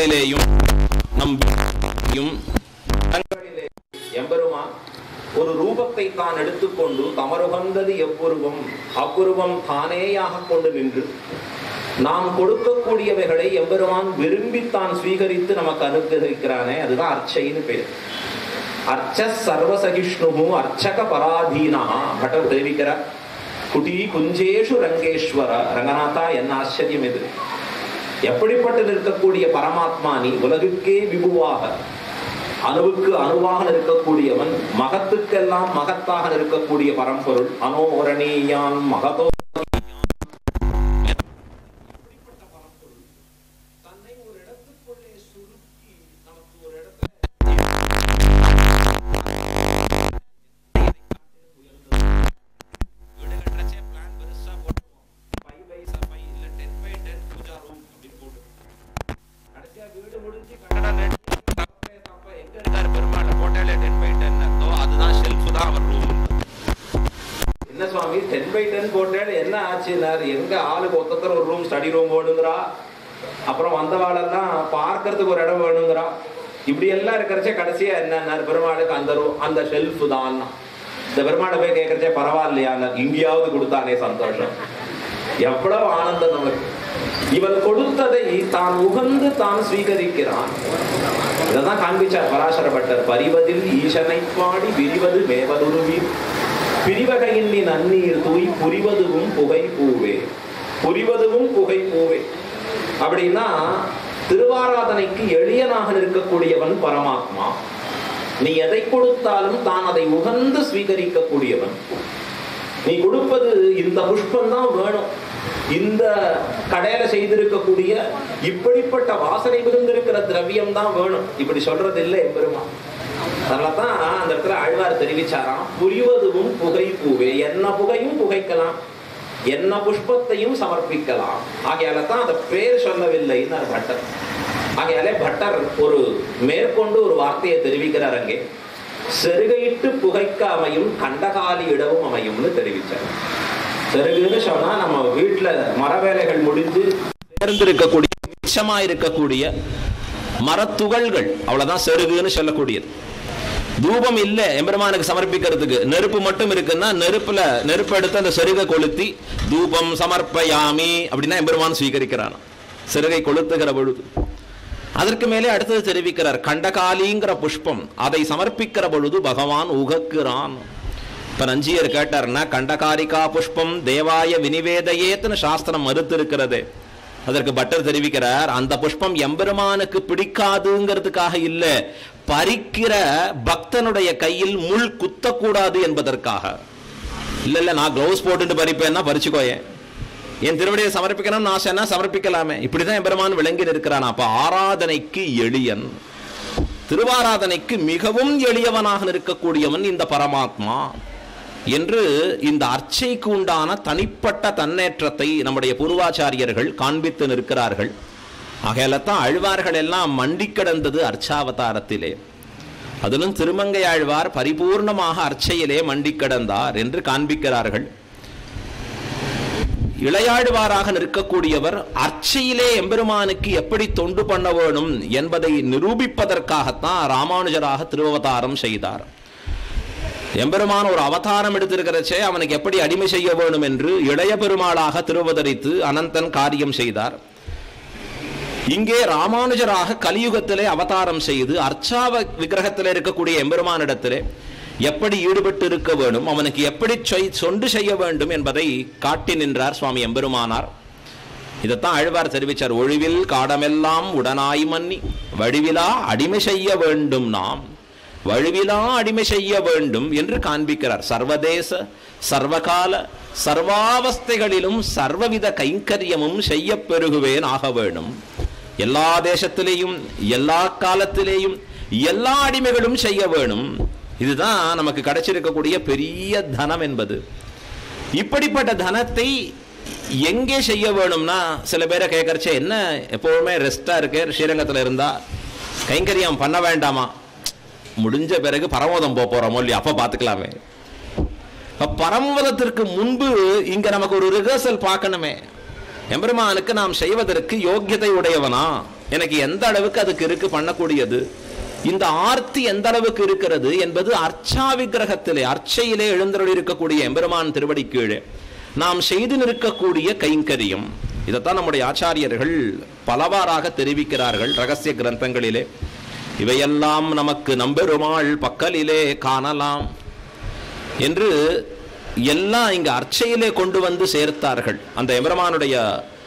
தலங்களிலேயும் நம் வீட்டிலேயும் தலங்களிலே எம்பெருமான் ஒரு ரூபத்தை தான் எடுத்துக்கொண்டு தமருகந்தது எவ்வுருவம் அவ்வுருவம் தானேயாக கொண்டு நின்று நாம் கொடுக்கக்கூடியவைகளை எம்பெருமான் விரும்பித்தான் ஸ்வீகரித்து நமக்கு அனுகிரகிக்கிறானே அதுதான் அர்ச்சைன்னு பேர் அர்ச்ச சர்வசகிஷ்ணு அர்ச்சக பராதீனா பட்டர் தெரிவிக்கிறார் குட்டி குஞ்சேஷு ரங்கேஸ்வர ரங்கநாதா என்ன ஆச்சரியம் இது எப்படிப்பட்டு இருக்கக்கூடிய பரமாத்மா நீ உலகுக்கே விபுவாக அணுவுக்கு அணுவாக இருக்கக்கூடியவன் மகத்துக்கெல்லாம் மகத்தாக இருக்கக்கூடிய பரம்பொருள் அனோரணீயான் மகதோ தன்னை ஒரு இடத்துக்குள்ளே சுருக்கி நமக்கு ஒரு இடத்துல வீடு கட்டுறச்சே plan பெருசா போட்டுருவோம். Five by five இல்ல 10 by 10 பூஜா room அப்படின்னு போட்டு. கடைசியா வீடு முடிஞ்சு கட்டடம் ready. தப்பே தப்பா எங்க இருக்காரு பெருமாள்? போட்டாலே 10 by 10 அதோ அதுதான் shelf தான் அவர் room. என்ன சுவாமி டென் பை டென் போட்டேன் என்ன ஆச்சுன்னாரு எங்க ஆளுக்கு ஒருத்தர் ஒரு ரூம் ஸ்டடி ரூம் வேணுங்கிறா அப்புறம் வந்தவாளெல்லாம் பார்க்கறதுக்கு ஒரு இடம் வேணுங்கிறா இப்படி எல்லாம் இருக்கிறச்சே கடைசியா என்னன்னாரு பெருமாளுக்கு அந்த ரூம் அந்த ஷெல்ஃப் தான் இந்த பெருமாளை போய் கேட்கறச்சே பரவாயில்லையா இங்கேயாவது கொடுத்தானே சந்தோஷம் எவ்வளவு ஆனந்தம் நமக்கு இவன் கொடுத்ததை தான் உகந்து தான் ஸ்வீகரிக்கிறான் இதான் காண்பிச்சார் பராசர பட்டர் பரிவதில் ஈசனை பாடி விரிவது மேவதுருவி பிரிவகையின் நீ நன்னீர் தூய் புரிவதுவும் புகை பூவே புரிவதுவும் புகை பூவே அப்படின்னா திருவாராதனைக்கு எளியனாக இருக்கக்கூடியவன் பரமாத்மா நீ எதை கொடுத்தாலும் தான் அதை உகந்து ஸ்வீகரிக்கக்கூடியவன் நீ கொடுப்பது இந்த புஷ்பம் தான் வேணும் இந்த கடையில செய்திருக்கக்கூடிய இப்படிப்பட்ட வாசனை மிகுந்திருக்கிற திரவியம் தான் வேணும் இப்படி சொல்றது இல்லை எம்பெருமா அதனாலதான் அந்த இடத்துல ஆழ்வார் தெரிவிச்சாராம் புரிவதுவும் புகை பூவே என்ன புகையும் புகைக்கலாம் என்ன புஷ்பத்தையும் சமர்ப்பிக்கலாம் ஆகையால தான் அந்த பேர் சொல்லவில்லைன்னு பட்டர் ஆகையாலே பட்டர் ஒரு மேற்கொண்டு ஒரு வார்த்தையை தெரிவிக்கிறார் அங்கே செருகையிட்டு புகைக்க அமையும் கண்டகாலி இடவும் அமையும்னு தெரிவிச்சார் செருகுன்னு சொன்னா நம்ம வீட்டுல மர வேலைகள் முடிஞ்சு சேர்ந்திருக்கக்கூடிய மிச்சமா இருக்கக்கூடிய மரத்துகள்கள் அவ்வளவுதான் செருகுன்னு சொல்லக்கூடியது தூபம் இல்ல எம்பெருமானுக்கு சமர்ப்பிக்கிறதுக்கு நெருப்பு மட்டும் இருக்குன்னா நெருப்புல நெருப்பு எடுத்து அந்த செருகை கொளுத்தி தூபம் சமர்ப்பயாமி அப்படின்னா எம்பெருமான் ஸ்வீகரிக்கிறான் செருகை கொளுத்துகிற பொழுது அதற்கு மேலே அடுத்தது தெரிவிக்கிறார் கண்டகாலிங்கிற புஷ்பம் அதை சமர்ப்பிக்கிற பொழுது பகவான் உகக்குறான் இப்ப நஞ்சியர் கேட்டார்னா கண்டகாரிகா புஷ்பம் தேவாய வினிவேதையேத்துன்னு சாஸ்திரம் மறுத்து இருக்கிறது அதற்கு பட்டர் தெரிவிக்கிறார் அந்த புஷ்பம் எம்பெருமானுக்கு பிடிக்காதுங்கிறதுக்காக இல்ல பறிக்கிற பக்தனுடைய கையில் முள் குத்தக்கூடாது என்பதற்காக இல்ல இல்ல நான் க்ளவுஸ் போட்டுட்டு பறிப்பேன்னா பறிச்சுக்கோயேன் என் திருவடியை சமர்ப்பிக்கணும்னு ஆசைன்னா சமர்ப்பிக்கலாமே இப்படிதான் எம்பெருமான் விளங்கி இருக்கிறான் அப்ப ஆராதனைக்கு எளியன் திருவாராதனைக்கு மிகவும் எளியவனாக இருக்கக்கூடியவன் இந்த பரமாத்மா என்று இந்த அர்ச்சைக்கு உண்டான தனிப்பட்ட தன்னேற்றத்தை நம்முடைய பூர்வாச்சாரியர்கள் காண்பித்து நிற்கிறார்கள் ஆகையால தான் அழ்வார்கள் எல்லாம் மண்டி கிடந்தது அர்ச்சாவதாரத்திலே அதிலும் திருமங்கை ஆழ்வார் பரிபூர்ணமாக அர்ச்சையிலே மண்டி கிடந்தார் என்று காண்பிக்கிறார்கள் இளையாழ்வாராக நிற்கக்கூடியவர் அர்ச்சையிலே எம்பெருமானுக்கு எப்படி தொண்டு பண்ண வேணும் என்பதை நிரூபிப்பதற்காகத்தான் ராமானுஜராக திருவவதாரம் செய்தார் எம்பெருமான் ஒரு அவதாரம் எடுத்திருக்கிறச்சே அவனுக்கு எப்படி அடிமை செய்ய வேணும் என்று இளைய பெருமாளாக திருவதரித்து அனந்தன் காரியம் செய்தார் இங்கே ராமானுஜராக கலியுகத்திலே அவதாரம் செய்து அர்ச்சாவ விக்கிரகத்திலே இருக்கக்கூடிய எம்பெருமானிடத்திலே எப்படி ஈடுபட்டு இருக்க வேண்டும் அவனுக்கு எப்படி சொய்- சொண்டு செய்ய வேண்டும் என்பதை காட்டி நின்றார் சுவாமி எம்பெருமானார் இதைத்தான் அழ்வார் தெரிவித்தார் ஒழிவில் காடமெல்லாம் உடனாய் மன்னி வடிவிலா அடிமை செய்ய வேண்டும் நாம் வழுவிலா அடிமை செய்ய வேண்டும் என்று காண்பிக்கிறார் சர்வதேச சர்வகால சர்வாவஸ்தைகளிலும் சர்வவித கைங்கரியமும் செய்ய பெருகுவேன் ஆக வேணும் எல்லா தேசத்திலேயும் எல்லா காலத்திலேயும் எல்லா அடிமைகளும் செய்ய வேணும் இதுதான் நமக்கு கிடைச்சிருக்கக்கூடிய பெரிய தனம் என்பது இப்படிப்பட்ட தனத்தை எங்கே செய்ய வேணும்னா சில பேரை கேட்கறச்சே என்ன எப்பவுமே ரெஸ்டா இருக்கு ஸ்ரீரங்கத்துல இருந்தா கைங்கரியம் பண்ண வேண்டாமா முடிஞ்ச பிறகு பரமோதம் போக போறோமோ இல்லையா அப்ப பாத்துக்கலாமே அப்ப பரமோதத்திற்கு முன்பு இங்க நமக்கு ஒரு ரிஹர்சல் பார்க்கணுமே எம்பெருமானுக்கு நாம் செய்வதற்கு யோக்கியதை உடையவனா எனக்கு எந்த அளவுக்கு அதுக்கு இருக்கு பண்ணக்கூடியது இந்த ஆர்த்தி எந்த அளவுக்கு இருக்கிறது என்பது அர்ச்சா விக்கிரகத்திலே அர்ச்சையிலே எழுந்தருள் இருக்கக்கூடிய எம்பெருமான் திருவடி கீழே நாம் செய்து நிற்கக்கூடிய கைங்கரியம் இதைத்தான் நம்முடைய ஆச்சாரியர்கள் பலவாறாக தெரிவிக்கிறார்கள் ரகசிய கிரந்தங்களிலே இவையெல்லாம் நமக்கு நம்பெருமாள் பக்கலிலே காணலாம் என்று எல்லாம் இங்க அர்ச்சையிலே கொண்டு வந்து சேர்த்தார்கள் அந்த எம்பெருமானுடைய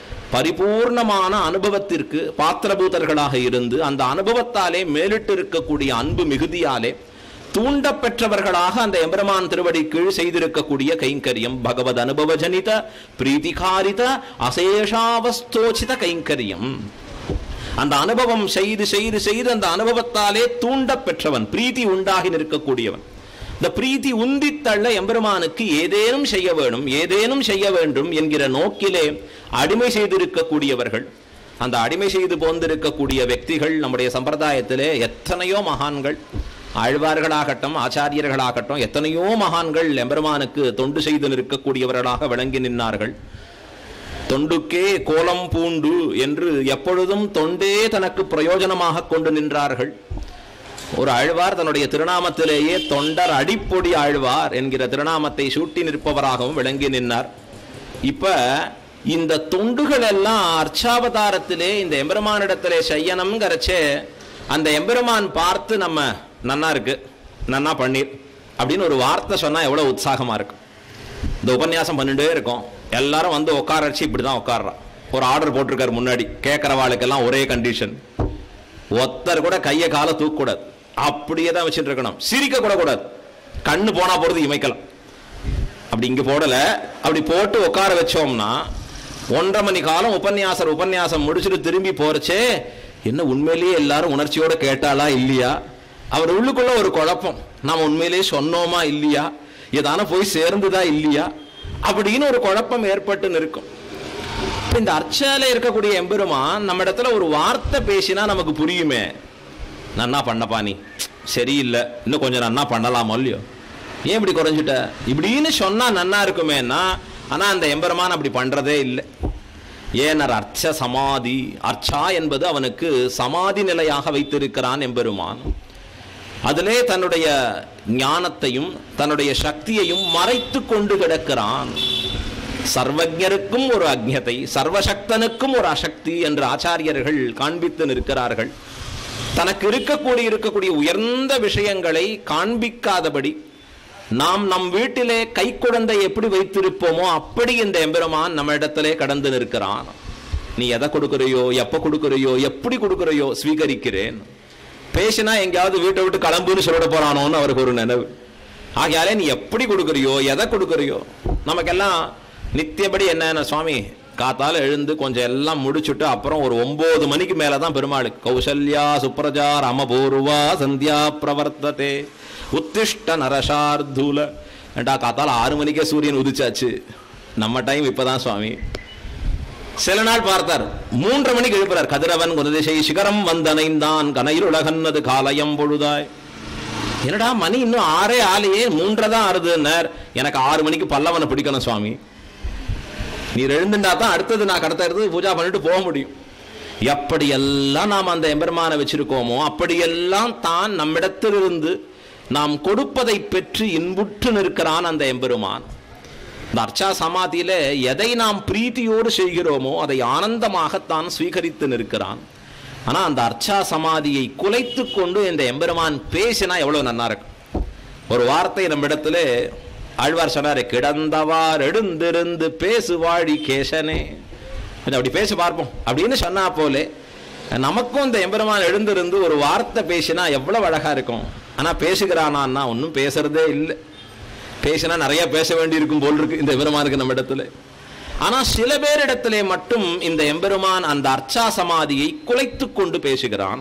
பரிபூர்ணமான அனுபவத்திற்கு பாத்திரபூதர்களாக இருந்து அந்த அனுபவத்தாலே மேலிட்டு இருக்கக்கூடிய அன்பு மிகுதியாலே தூண்டப் பெற்றவர்களாக அந்த எம்பெருமான் திருவடி கீழ் செய்திருக்கக்கூடிய கைங்கரியம் பகவத் அனுபவ ஜனித பிரீதிகாரித அசேஷாவஸ்தோச்சித கைங்கரியம் அந்த அனுபவம் செய்து செய்து செய்து அந்த அனுபவத்தாலே தூண்டப் பெற்றவன் பிரீத்தி உண்டாகி நிற்கக்கூடியவன் இந்த பிரீத்தி உந்தித்தள்ள எம்பெருமானுக்கு ஏதேனும் செய்ய வேணும் ஏதேனும் செய்ய வேண்டும் என்கிற நோக்கிலே அடிமை செய்திருக்கக்கூடியவர்கள் அந்த அடிமை செய்து போந்திருக்கக்கூடிய వ్యక్తిகள் நம்முடைய சம்பிரதாயத்திலே எத்தனையோ மகான்கள் ஆழ்வார்களாகட்டும் ஆச்சாரியர்களாகட்டும் எத்தனையோ மகான்கள் எம்பெருமானுக்கு தொண்டு செய்து நிற்கக்கூடியவர்களாக விளங்கி நின்னார்கள் தொண்டுக்கே கோலம் பூண்டு என்று எப்பொழுதும் தொண்டே தனக்கு பிரயோஜனமாக கொண்டு நின்றார்கள் ஒரு ஆழ்வார் தன்னுடைய திருநாமத்திலேயே தொண்டர் அடிப்பொடி ஆழ்வார் என்கிற திருநாமத்தை சூட்டி நிற்பவராகவும் விளங்கி நின்னார் இப்ப இந்த தொண்டுகள் எல்லாம் அர்ச்சாவதாரத்திலே இந்த எம்பெருமானிடத்திலே செய்யணுங்கிறச்சே அந்த எம்பெருமான் பார்த்து நம்ம நன்னா இருக்கு நன்னா பண்ணீர் அப்படின்னு ஒரு வார்த்தை சொன்னா எவ்வளவு உற்சாகமா இருக்கும் இந்த உபன்யாசம் பண்ணிட்டே இருக்கோம் எல்லாரும் வந்து உட்கார வச்சு இப்படி தான் உட்கார்றான் ஒரு ஆர்டர் போட்டிருக்காரு முன்னாடி கேட்குறவாளுக்கெல்லாம் ஒரே கண்டிஷன் ஒருத்தர் கூட கையை காலை தூக்கக்கூடாது அப்படியே தான் வச்சுட்டு இருக்கணும் சிரிக்க கூட கூடாது கண்ணு போனா போறது இமைக்கலாம் அப்படி இங்க போடல அப்படி போட்டு உட்கார வச்சோம்னா ஒன்றரை மணி காலம் உபன்யாசர் உபன்யாசம் முடிச்சுட்டு திரும்பி போறச்சே என்ன உண்மையிலேயே எல்லாரும் உணர்ச்சியோட கேட்டாளா இல்லையா அவர் உள்ளுக்குள்ள ஒரு குழப்பம் நாம உண்மையிலேயே சொன்னோமா இல்லையா ஏதான போய் சேர்ந்துதா இல்லையா அப்படின்னு ஒரு குழப்பம் ஏற்பட்டு நிற்கும் இப்ப இந்த அர்ச்சையில இருக்கக்கூடிய எம்பெருமான் நம்ம இடத்துல ஒரு வார்த்தை பேசினா நமக்கு புரியுமே நன்னா பண்ணப்பா நீ சரியில்லை இன்னும் கொஞ்சம் நன்னா பண்ணலாமோ இல்லையோ ஏன் இப்படி குறைஞ்சிட்ட இப்படின்னு சொன்னா நன்னா இருக்குமேன்னா ஆனா அந்த எம்பெருமான் அப்படி பண்றதே இல்லை ஏனர் அர்ச்ச சமாதி அர்ச்சா என்பது அவனுக்கு சமாதி நிலையாக வைத்திருக்கிறான் எம்பெருமான் அதிலே தன்னுடைய ஞானத்தையும் தன்னுடைய சக்தியையும் மறைத்து கொண்டு கிடக்கிறான் சர்வஜருக்கும் ஒரு அக்ஞதை சர்வசக்தனுக்கும் ஒரு அசக்தி என்று ஆச்சாரியர்கள் காண்பித்து நிற்கிறார்கள் தனக்கு இருக்கக்கூடிய இருக்கக்கூடிய உயர்ந்த விஷயங்களை காண்பிக்காதபடி நாம் நம் வீட்டிலே கை குழந்தை எப்படி வைத்திருப்போமோ அப்படி இந்த எம்பெருமான் நம்ம இடத்திலே கடந்து நிற்கிறான் நீ எதை கொடுக்குறையோ எப்ப கொடுக்குறையோ எப்படி கொடுக்குறையோ ஸ்வீகரிக்கிறேன் பேசினா எங்கேயாவது வீட்டை விட்டு கிளம்புன்னு சொல்லிட போறானோன்னு அவருக்கு ஒரு நினைவு ஆகையாலே நீ எப்படி கொடுக்குறியோ எதை கொடுக்குறியோ நமக்கெல்லாம் நித்தியபடி என்ன சுவாமி காத்தால எழுந்து கொஞ்சம் எல்லாம் முடிச்சுட்டு அப்புறம் ஒரு ஒன்பது மணிக்கு மேல தான் பெருமாள் கௌசல்யா சுப்ரஜா ரமபூர்வா சந்தியா பிரவர்த்ததே உத்திஷ்ட நரசார்தூல ஏண்டா காத்தால ஆறு மணிக்கே சூரியன் உதிச்சாச்சு நம்ம டைம் இப்பதான் சுவாமி சில நாள் பார்த்தார் மூன்று மணிக்கு எழுப்புறார் கதிரவன் குணதிசை சிகரம் வந்தனைந்தான் கனையிருலகன்னது காலயம் பொழுதாய் என்னடா மணி இன்னும் ஆறே ஆலையே மூன்றரை தான் ஆறுதுன்னார் எனக்கு ஆறு மணிக்கு பல்லவனை பிடிக்கணும் சுவாமி நீர் எழுந்துண்டா தான் அடுத்தது நான் கடத்த எடுத்து பூஜா பண்ணிட்டு போக முடியும் எப்படியெல்லாம் நாம் அந்த எம்பெருமானை வச்சிருக்கோமோ அப்படியெல்லாம் தான் நம்மிடத்திலிருந்து நாம் கொடுப்பதை பெற்று இன்புற்று நிற்கிறான் அந்த எம்பெருமான் இந்த அர்ச்சா சமாதியில எதை நாம் பிரீத்தியோடு செய்கிறோமோ அதை ஆனந்தமாகத்தான் ஸ்வீகரித்து நிற்கிறான் ஆனா அந்த அர்ச்சா சமாதியை குலைத்து கொண்டு இந்த எம்பெருமான் பேசினா எவ்வளவு நன்னா இருக்கும் ஒரு வார்த்தை நம்ம இடத்துல ஆழ்வார் சொன்னாரு கிடந்தவார் எழுந்திருந்து பேசுவாழி கேசனே கொஞ்சம் அப்படி பேசி பார்ப்போம் அப்படின்னு சொன்னா போலே நமக்கும் இந்த எம்பெருமான் எழுந்திருந்து ஒரு வார்த்தை பேசினா எவ்வளவு அழகா இருக்கும் ஆனா பேசுகிறானான்னா ஒன்றும் பேசுறதே இல்லை பேசினா நிறைய பேச வேண்டி இருக்கும் போல் இருக்கு இந்த எம்பெருமானுக்கு நம்ம இடத்துல ஆனா சில பேரிடத்திலே மட்டும் இந்த எம்பெருமான் அந்த அர்ச்சா சமாதியை குலைத்து கொண்டு பேசுகிறான்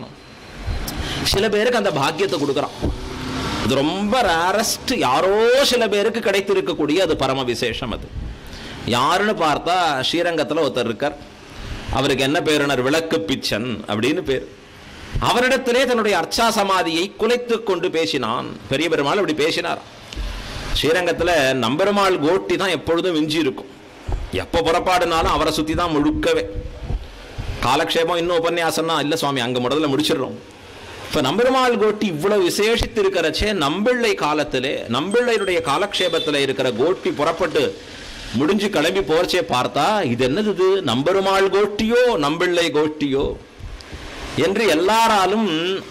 சில பேருக்கு அந்த பாக்கியத்தை கொடுக்குறான் இது ரொம்ப ரேரஸ்ட் யாரோ சில பேருக்கு கிடைத்திருக்கக்கூடிய அது பரம விசேஷம் அது யாருன்னு பார்த்தா ஸ்ரீரங்கத்தில் ஒருத்தர் இருக்கார் அவருக்கு என்ன பேருனர் விளக்கு பிச்சன் அப்படின்னு பேர் அவரிடத்திலே தன்னுடைய அர்ச்சா சமாதியை குலைத்து கொண்டு பேசினான் பெரிய பெருமாள் அப்படி பேசினார் ஸ்ரீரங்கத்தில் நம்பெருமாள் கோட்டி தான் எப்பொழுதும் மிஞ்சி இருக்கும் எப்போ புறப்பாடுனாலும் அவரை சுற்றி தான் முழுக்கவே காலக்ஷேபம் இன்னும் உபன்யாசம்னா இல்ல சுவாமி அங்க முதல்ல முடிச்சிடுறோம் இப்ப நம்பெருமாள் கோட்டி இவ்வளவு விசேஷித்து இருக்கிறச்சே நம்பிள்ளை காலத்திலே நம்பிள்ளையுடைய காலக்ஷேபத்துல இருக்கிற கோட்டி புறப்பட்டு முடிஞ்சு கிளம்பி போறச்சே பார்த்தா இது என்னது இது நம்பெருமாள் கோட்டியோ நம்பிள்ளை கோட்டியோ என்று எல்லாராலும்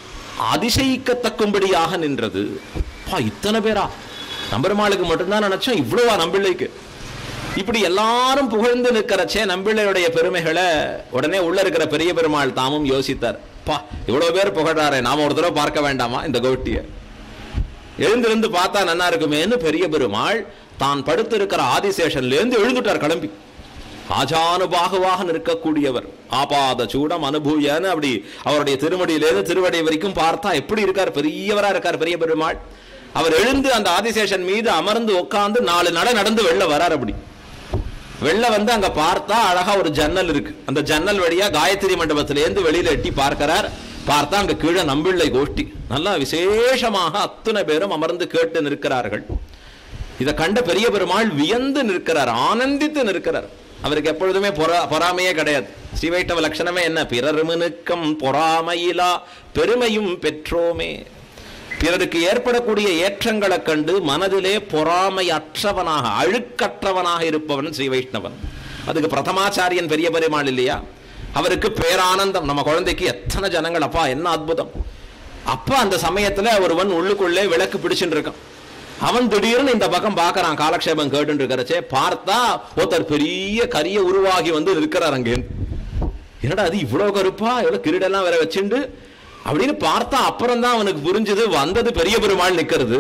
அதிசயிக்கத்தக்கும்படியாக நின்றது பா இத்தனை பேரா நம்பெருமாளுக்கு மட்டும்தான் நினைச்சோம் இவ்வளவா நம்பிள்ளைக்கு இப்படி எல்லாரும் புகழ்ந்து நிற்கிறச்சே நம்பிள்ளையுடைய பெருமைகளை உடனே உள்ள இருக்கிற பெரிய பெருமாள் தாமும் யோசித்தார் பா இவ்வளவு பேர் புகழாரே நாம ஒரு தடவை பார்க்க வேண்டாமா இந்த கோட்டிய எழுந்திருந்து பார்த்தா நன்னா இருக்குமேன்னு பெரிய பெருமாள் தான் படுத்திருக்கிற ஆதிசேஷன்ல இருந்து எழுந்துட்டார் கிளம்பி ஆஜானுபாகுவாக நிற்கக்கூடியவர் ஆபாத சூடம் அனுபூயன்னு அப்படி அவருடைய திருமடியிலேருந்து திருவடி வரைக்கும் பார்த்தா எப்படி இருக்கார் பெரியவரா இருக்கார் பெரிய பெருமாள் அவர் எழுந்து அந்த ஆதிசேஷன் மீது அமர்ந்து உட்கார்ந்து நாலு நட நடந்து வெளில வரார் அப்படி வெளில வந்து அங்க பார்த்தா அழகா ஒரு ஜன்னல் இருக்கு அந்த ஜன்னல் வழியா காயத்ரி மண்டபத்திலேருந்து வெளியில எட்டி பார்க்கிறார் பார்த்தா அங்க கீழே நம்பிள்ளை கோஷ்டி நல்லா விசேஷமாக அத்தனை பேரும் அமர்ந்து கேட்டு நிற்கிறார்கள் இதை கண்ட பெரிய பெருமாள் வியந்து நிற்கிறார் ஆனந்தித்து நிற்கிறார் அவருக்கு எப்பொழுதுமே பொறா பொறாமையே கிடையாது ஸ்ரீவைஷ்ணவ லட்சணமே என்ன பிறர் மினுக்கம் பொறாமையிலா பெருமையும் பெற்றோமே பிறருக்கு ஏற்படக்கூடிய ஏற்றங்களை கண்டு மனதிலே பொறாமை அற்றவனாக அழுக்கற்றவனாக இருப்பவன் ஸ்ரீ வைஷ்ணவன் அதுக்கு பிரதமாச்சாரியன் பெரிய பெருமாள் இல்லையா அவருக்கு பேரானந்தம் நம்ம குழந்தைக்கு எத்தனை ஜனங்கள் அப்பா என்ன அற்புதம் அப்ப அந்த சமயத்துல ஒருவன் உள்ளுக்குள்ளே விளக்கு பிடிச்சுட்டு இருக்கான் அவன் திடீர்னு இந்த பக்கம் பார்க்கறான் காலக்ஷேபம் கேட்டு இருக்கிறச்சே பார்த்தா ஒருத்தர் பெரிய கரிய உருவாகி வந்து இருக்கிறார் அங்கே என்னடா அது இவ்வளவு கருப்பா எவ்வளவு கிரீடெல்லாம் வேற வச்சுண்டு அப்படின்னு பார்த்தா அப்புறம் தான் அவனுக்கு புரிஞ்சது வந்தது பெரிய பெருமாள் நிக்கிறது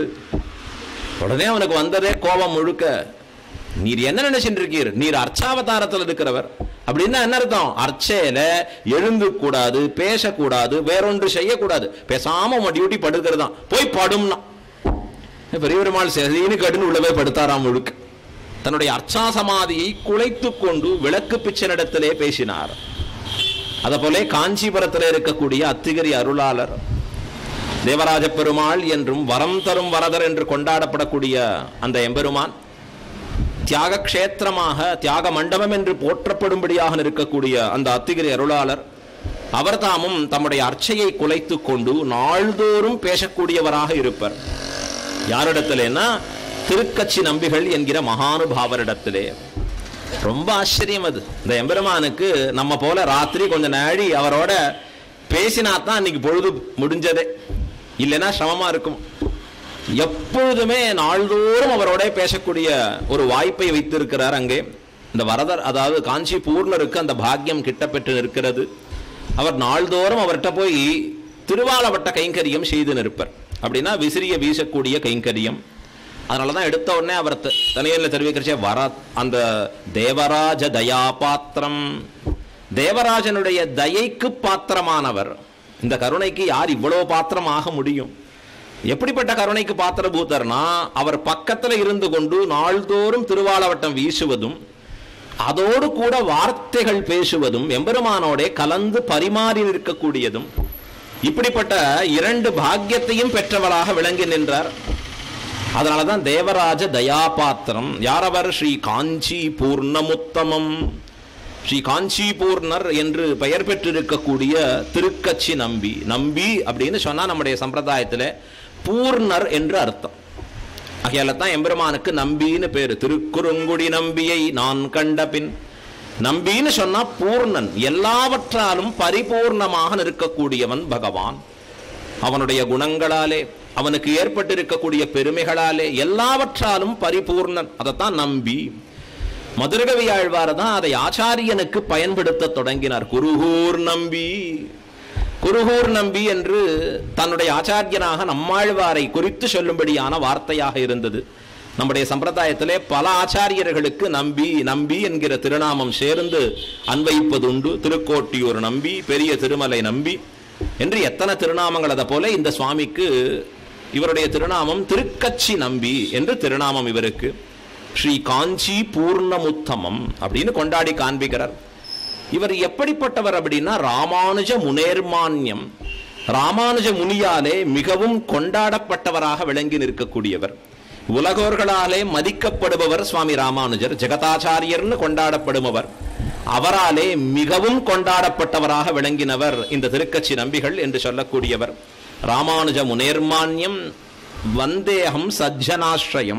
உடனே அவனுக்கு வந்ததே கோபம் முழுக்க நீர் என்ன நினைச்சிட்டு இருக்கீர் நீர் அர்ச்சாவதாரத்தில் இருக்கிறவர் அப்படின்னா என்ன அர்த்தம் அர்ச்சையில எழுந்து கூடாது பேசக்கூடாது வேறொன்று செய்யக்கூடாது பேசாம உன் டியூட்டி படுக்கிறது தான் போய் படும்னா பெரிய பெருமாள் சரின்னு கடுன்னு உள்ளவே படுத்தாராம் முழுக்க தன்னுடைய அர்ச்சா சமாதியை குலைத்து கொண்டு விளக்கு பிச்சனிடத்திலே பேசினார் அதை போல காஞ்சிபுரத்தில் இருக்கக்கூடிய அத்திகிரி அருளாளர் தேவராஜ பெருமாள் என்றும் வரம் தரும் வரதர் என்று கொண்டாடப்படக்கூடிய அந்த எம்பெருமான் தியாக கஷேத்திரமாக தியாக மண்டபம் என்று போற்றப்படும்படியாக இருக்கக்கூடிய அந்த அத்திகிரி அருளாளர் அவர் தாமும் தம்முடைய அர்ச்சையை குலைத்து கொண்டு நாள்தோறும் பேசக்கூடியவராக இருப்பர் யாரிடத்திலேன்னா திருக்கச்சி நம்பிகள் என்கிற மகானுபாவரிடத்திலே ரொம்ப ஆச்சரியம் அது இந்த எம்பெருமானுக்கு நம்ம போல ராத்திரி கொஞ்ச நாழி அவரோட பேசினா தான் அன்னைக்கு பொழுது முடிஞ்சதே இல்லைன்னா சிரமமா இருக்கும் எப்பொழுதுமே நாள்தோறும் அவரோட பேசக்கூடிய ஒரு வாய்ப்பை வைத்திருக்கிறார் அங்கே இந்த வரதர் அதாவது காஞ்சி பூர்ணருக்கு அந்த பாக்கியம் கிட்ட பெற்று நிற்கிறது அவர் நாள்தோறும் அவர்கிட்ட போய் திருவாலவட்ட கைங்கரியம் செய்து நிற்பர் அப்படின்னா விசிறிய வீசக்கூடிய கைங்கரியம் அதனால தான் எடுத்த உடனே அவர் தனியில் தெரிவிக்கிறச்சே வர அந்த தேவராஜ தயாபாத்திரம் தேவராஜனுடைய தயைக்கு பாத்திரமானவர் இந்த கருணைக்கு யார் இவ்வளவு பாத்திரம் ஆக முடியும் எப்படிப்பட்ட கருணைக்கு பாத்திரபூத்தர்னா அவர் பக்கத்துல இருந்து கொண்டு நாள்தோறும் திருவாலவட்டம் வீசுவதும் அதோடு கூட வார்த்தைகள் பேசுவதும் எம்பெருமானோட கலந்து பரிமாறி நிற்கக்கூடியதும் இப்படிப்பட்ட இரண்டு பாக்கியத்தையும் பெற்றவராக விளங்கி நின்றார் அதனாலதான் தேவராஜ தயாபாத்திரம் யாரவர் ஸ்ரீ காஞ்சி பூர்ணமுத்தமம் ஸ்ரீ காஞ்சி பூர்ணர் என்று பெயர் பெற்றிருக்கக்கூடிய திருக்கச்சி நம்பி நம்பி அப்படின்னு சொன்னா நம்முடைய சம்பிரதாயத்துல பூர்ணர் என்று அர்த்தம் ஆகையால தான் எம்பெருமானுக்கு நம்பின்னு பேரு திருக்குறுங்குடி நம்பியை நான் கண்ட பின் நம்பின்னு சொன்னா பூர்ணன் எல்லாவற்றாலும் பரிபூர்ணமாக நிற்கக்கூடியவன் பகவான் அவனுடைய குணங்களாலே அவனுக்கு ஏற்பட்டிருக்கக்கூடிய பெருமைகளாலே எல்லாவற்றாலும் பரிபூர்ணன் அதைத்தான் நம்பி மதுரகவி ஆழ்வார் தான் அதை ஆச்சாரியனுக்கு பயன்படுத்த தொடங்கினார் குருகூர் நம்பி குருகூர் நம்பி என்று தன்னுடைய ஆச்சாரியனாக நம்மாழ்வாரை குறித்து சொல்லும்படியான வார்த்தையாக இருந்தது நம்முடைய சம்பிரதாயத்திலே பல ஆச்சாரியர்களுக்கு நம்பி நம்பி என்கிற திருநாமம் சேர்ந்து அன்வைப்பதுண்டு திருக்கோட்டியூர் நம்பி பெரிய திருமலை நம்பி என்று எத்தனை திருநாமங்கள் அதை போல இந்த சுவாமிக்கு இவருடைய திருநாமம் திருக்கச்சி நம்பி என்று திருநாமம் இவருக்கு ஸ்ரீ காஞ்சி பூர்ணமுத்தமம் அப்படின்னு கொண்டாடி காண்பிக்கிறார் இவர் எப்படிப்பட்டவர் அப்படின்னா ராமானுஜ முனேர்மான்யம் ராமானுஜ முனியாலே மிகவும் கொண்டாடப்பட்டவராக விளங்கி நிற்கக்கூடியவர் உலகோர்களாலே மதிக்கப்படுபவர் சுவாமி ராமானுஜர் ஜெகதாச்சாரியர்னு கொண்டாடப்படுபவர் அவராலே மிகவும் கொண்டாடப்பட்டவராக விளங்கினவர் இந்த திருக்கட்சி நம்பிகள் என்று சொல்லக்கூடியவர் ராமானுஜ முனேர்மான்யம் வந்தேகம் சஜ்ஜனாஸ்ரயம்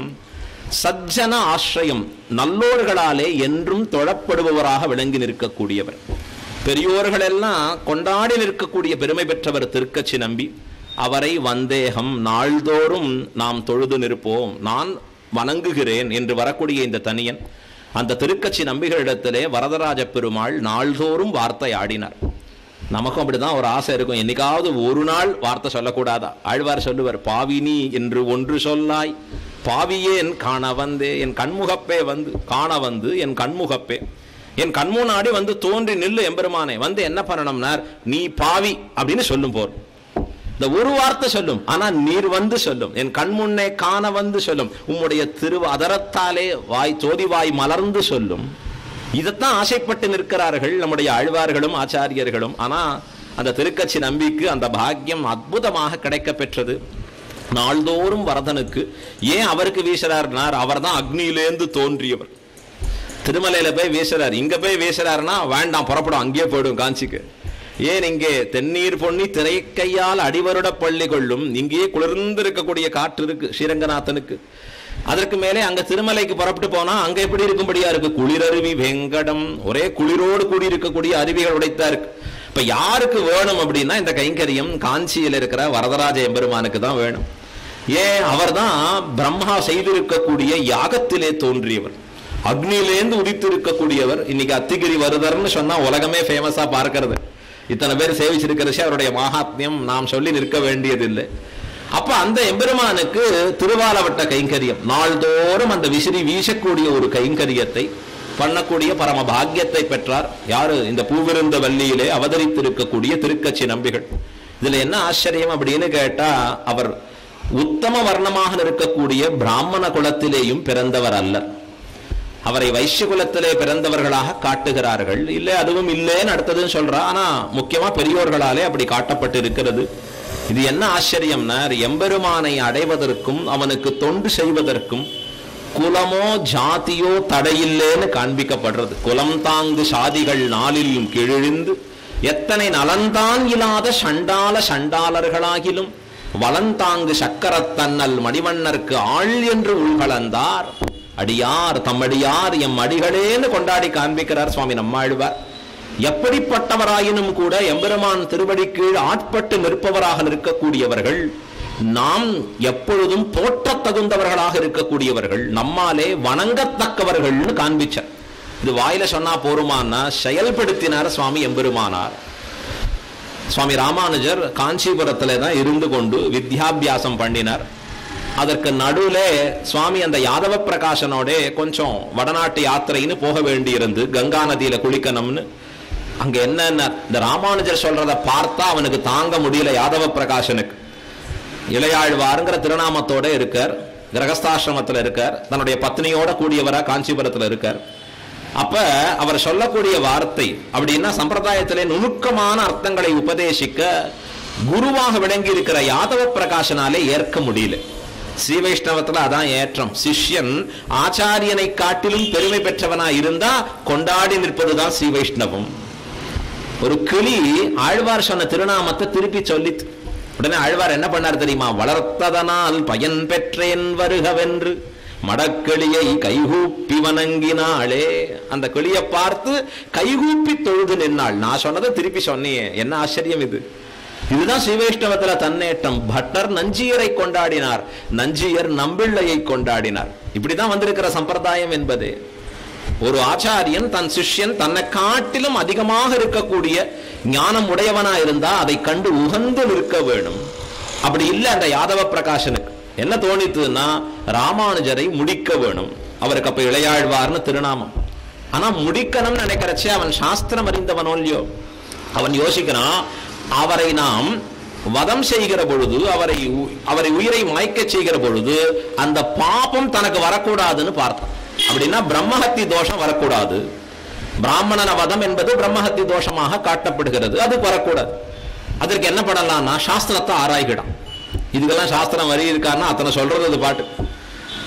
சஜ்ஜன ஆசிரயம் நல்லோர்களாலே என்றும் தொழப்படுபவராக விளங்கி நிற்கக்கூடியவர் பெரியோர்கள் எல்லாம் கொண்டாடி நிற்கக்கூடிய பெருமை பெற்றவர் திருக்கச்சி நம்பி அவரை வந்தேகம் நாள்தோறும் நாம் தொழுது நிற்போம் நான் வணங்குகிறேன் என்று வரக்கூடிய இந்த தனியன் அந்த திருக்கட்சி நம்பிகளிடத்திலே வரதராஜ பெருமாள் நாள்தோறும் வார்த்தை ஆடினார் நமக்கும் அப்படிதான் ஒரு ஆசை இருக்கும் என்னைக்காவது ஒரு நாள் வார்த்தை சொல்லக்கூடாதா ஆழ்வார் சொல்லுவார் பாவினி என்று ஒன்று சொல்லாய் பாவியேன் காண வந்தே என் கண்முகப்பே வந்து காண வந்து என் கண்முகப்பே என் கண்முன்னாடி வந்து தோன்றி நில்லு எம்பெருமானே வந்து என்ன பண்ணணும்னார் நீ பாவி அப்படின்னு சொல்லும் போர் இந்த ஒரு வார்த்தை சொல்லும் ஆனா நீர் வந்து சொல்லும் என் கண் முன்னே காண வந்து சொல்லும் உம்முடைய திரு அதரத்தாலே வாய் சோதி வாய் மலர்ந்து சொல்லும் இதைத்தான் ஆசைப்பட்டு நிற்கிறார்கள் நம்முடைய ஆழ்வார்களும் ஆச்சாரியர்களும் ஆனா அந்த திருக்கட்சி நம்பிக்கு அந்த பாக்கியம் அற்புதமாக கிடைக்க பெற்றது நாள்தோறும் வரதனுக்கு ஏன் அவருக்கு வீசுறாருனார் அவர் தான் அக்னியிலேந்து தோன்றியவர் திருமலையில போய் வீசுறார் இங்க போய் வீசுறாருன்னா வேண்டாம் புறப்படும் அங்கேயே போயிடும் காஞ்சிக்கு ஏன் இங்கே தென்னீர் பொன்னி திரைக்கையால் அடிவருட பள்ளி கொள்ளும் இங்கேயே குளிர்ந்து இருக்கக்கூடிய காற்று இருக்கு ஸ்ரீரங்கநாதனுக்கு அதற்கு மேலே அங்க திருமலைக்கு புறப்பட்டு போனா அங்க எப்படி இருக்கும்படியா இருக்கு குளிரருவி வெங்கடம் ஒரே குளிரோடு கூடி இருக்கக்கூடிய அருவிகள் உடைத்தா இருக்கு இப்ப யாருக்கு வேணும் அப்படின்னா இந்த கைங்கரியம் காஞ்சியில் இருக்கிற வரதராஜ எம்பெருமானுக்கு தான் வேணும் ஏன் அவர்தான் பிரம்மா செய்திருக்கக்கூடிய யாகத்திலே தோன்றியவர் அக்னியிலேந்து உதித்து இருக்கக்கூடியவர் இன்னைக்கு அத்திகிரி வருதர்னு சொன்னா உலகமே ஃபேமஸா பார்க்கிறது இத்தனை பேர் சேவிச்சிருக்கிறச்சு அவருடைய மகாத்மியம் நாம் சொல்லி நிற்க வேண்டியதில்லை அப்ப அந்த எம்பெருமானுக்கு திருவாலவட்ட கைங்கரியம் நாள்தோறும் அந்த விசிறி வீசக்கூடிய ஒரு கைங்கரியத்தை பண்ணக்கூடிய பரம பாக்கியத்தை பெற்றார் யாரு இந்த பூவிருந்த வள்ளியிலே அவதரித்திருக்கக்கூடிய திருக்கட்சி நம்பிகள் இதுல என்ன ஆச்சரியம் அப்படின்னு கேட்டா அவர் உத்தம வர்ணமாக இருக்கக்கூடிய பிராமண குலத்திலேயும் பிறந்தவர் அல்லர் அவரை வைශ්ய குலத்திலே பிறந்தவர்களாக காட்டுகிறார்கள் இல்லை அதுவும் இல்லைன்னு அடுத்ததுன்னு சொல்றா ஆனா முக்கியமா பெரியோர்களாலே அப்படி காட்டப்பட்டு இருக்கிறது இது என்ன ஆச்சரியம்னா எம்பெருமானை அடைவதற்கும் அவனுக்கு தொண்டு செய்வதற்கும் குலமோ ஜாதியோ தடையில்லைன்னு காண்பிக்கப்படுறது குலம் தாங்கு சாதிகள் நாளிலும் கிழிந்து எத்தனை நலந்தான் இல்லாத சண்டால சண்டாளர்களாகிலும் வளந்தாங்கு சக்கரத்தன்னல் மணிவண்ணர்க்கு ஆள் என்று உள்கலந்தார் அடியார் தம்மடியார் எம் அடிகளேன்னு கொண்டாடி காண்பிக்கிறார் சுவாமி நம்மாழ்வார் எப்படிப்பட்டவராயினும் கூட எம்பெருமான் திருவடி கீழ் ஆட்பட்டு நிற்பவராக நிற்கக்கூடியவர்கள் நாம் எப்பொழுதும் போற்றத் தகுந்தவர்களாக இருக்கக்கூடியவர்கள் நம்மாலே வணங்கத்தக்கவர்கள்னு காண்பிச்சார் இது வாயில சொன்னா போருமான்னா செயல்படுத்தினார் சுவாமி எம்பெருமானார் சுவாமி ராமானுஜர் காஞ்சிபுரத்துல தான் இருந்து கொண்டு வித்யாபியாசம் பண்ணினார் அதற்கு நடுவுல சுவாமி அந்த யாதவ பிரகாசனோட கொஞ்சம் வடநாட்டு யாத்திரைன்னு போக வேண்டியிருந்து கங்கா நதியில குளிக்கணும்னு அங்க என்னென்ன இந்த ராமானுஜர் சொல்றத பார்த்தா அவனுக்கு தாங்க முடியல யாதவ பிரகாசனுக்கு இளையாழ்வாருங்கிற திருநாமத்தோட இருக்கார் கிரகஸ்தாசிரமத்துல இருக்கார் தன்னுடைய பத்னியோட கூடியவரா காஞ்சிபுரத்துல இருக்கார் அப்ப அவர் சொல்லக்கூடிய வார்த்தை அப்படின்னா சம்பிரதாயத்திலே நுணுக்கமான அர்த்தங்களை உபதேசிக்க குருவாக விளங்கி இருக்கிற யாதவ பிரகாசனாலே ஏற்க முடியல ஸ்ரீ வைஷ்ணவத்துல அதான் ஏற்றம் சிஷ்யன் ஆச்சாரியனை காட்டிலும் பெருமை பெற்றவனா இருந்தா கொண்டாடி நிற்பதுதான் ஸ்ரீ வைஷ்ணவம் ஒரு கிளி ஆழ்வார் சொன்ன திருநாமத்தை திருப்பி சொல்லித்து உடனே ஆழ்வார் என்ன பண்ணார் தெரியுமா வளர்த்ததனால் பயன் பெற்றேன் வருகவென்று மடக்கிளியை கைகூப்பி வணங்கினாளே அந்த கிளியை பார்த்து கைகூப்பி தொழுது நின்னாள் நான் சொன்னதை திருப்பி சொன்னியே என்ன ஆச்சரியம் இது இதுதான் ஸ்ரீவைஷ்ணவத்துல தன்னேற்றம் பட்டர் நஞ்சியரை கொண்டாடினார் நஞ்சியர் நம்பிள்ளையை கொண்டாடினார் இப்படிதான் வந்திருக்கிற சம்பிரதாயம் என்பது ஒரு ஆச்சாரியன் தன் சிஷ்யன் தன்னை காட்டிலும் அதிகமாக இருக்கக்கூடிய ஞானம் உடையவனா இருந்தா அதை கண்டு உகந்து நிற்க வேணும் அப்படி இல்லை அந்த யாதவ பிரகாசனுக்கு என்ன தோணித்துன்னா ராமானுஜரை முடிக்க வேணும் அவருக்கு அப்ப இளையாழ்வார்னு திருநாமம் ஆனா முடிக்கணும்னு நினைக்கிறச்சே அவன் சாஸ்திரம் அறிந்தவனோ இல்லையோ அவன் யோசிக்கிறான் அவரை நாம் வதம் செய்கிற பொழுது அவரை உ- அவரை உயிரை மாய்க்க செய்கிற பொழுது அந்த பாபம் தனக்கு வரக்கூடாதுன்னு பார்த்தான் அப்படின்னா பிரம்மஹத்தி தோஷம் வரக்கூடாது பிராமணன வதம் என்பது பிரம்மஹத்தி தோஷமாக காட்டப்படுகிறது அது வரக்கூடாது அதற்கு என்ன பண்ணலாம்னா சாஸ்திரத்தை ஆராய்கிடான் இதுக்கெல்லாம் சாஸ்திரம் வரி இருக்காருன்னா அத்தனை சொல்றது அது பாட்டு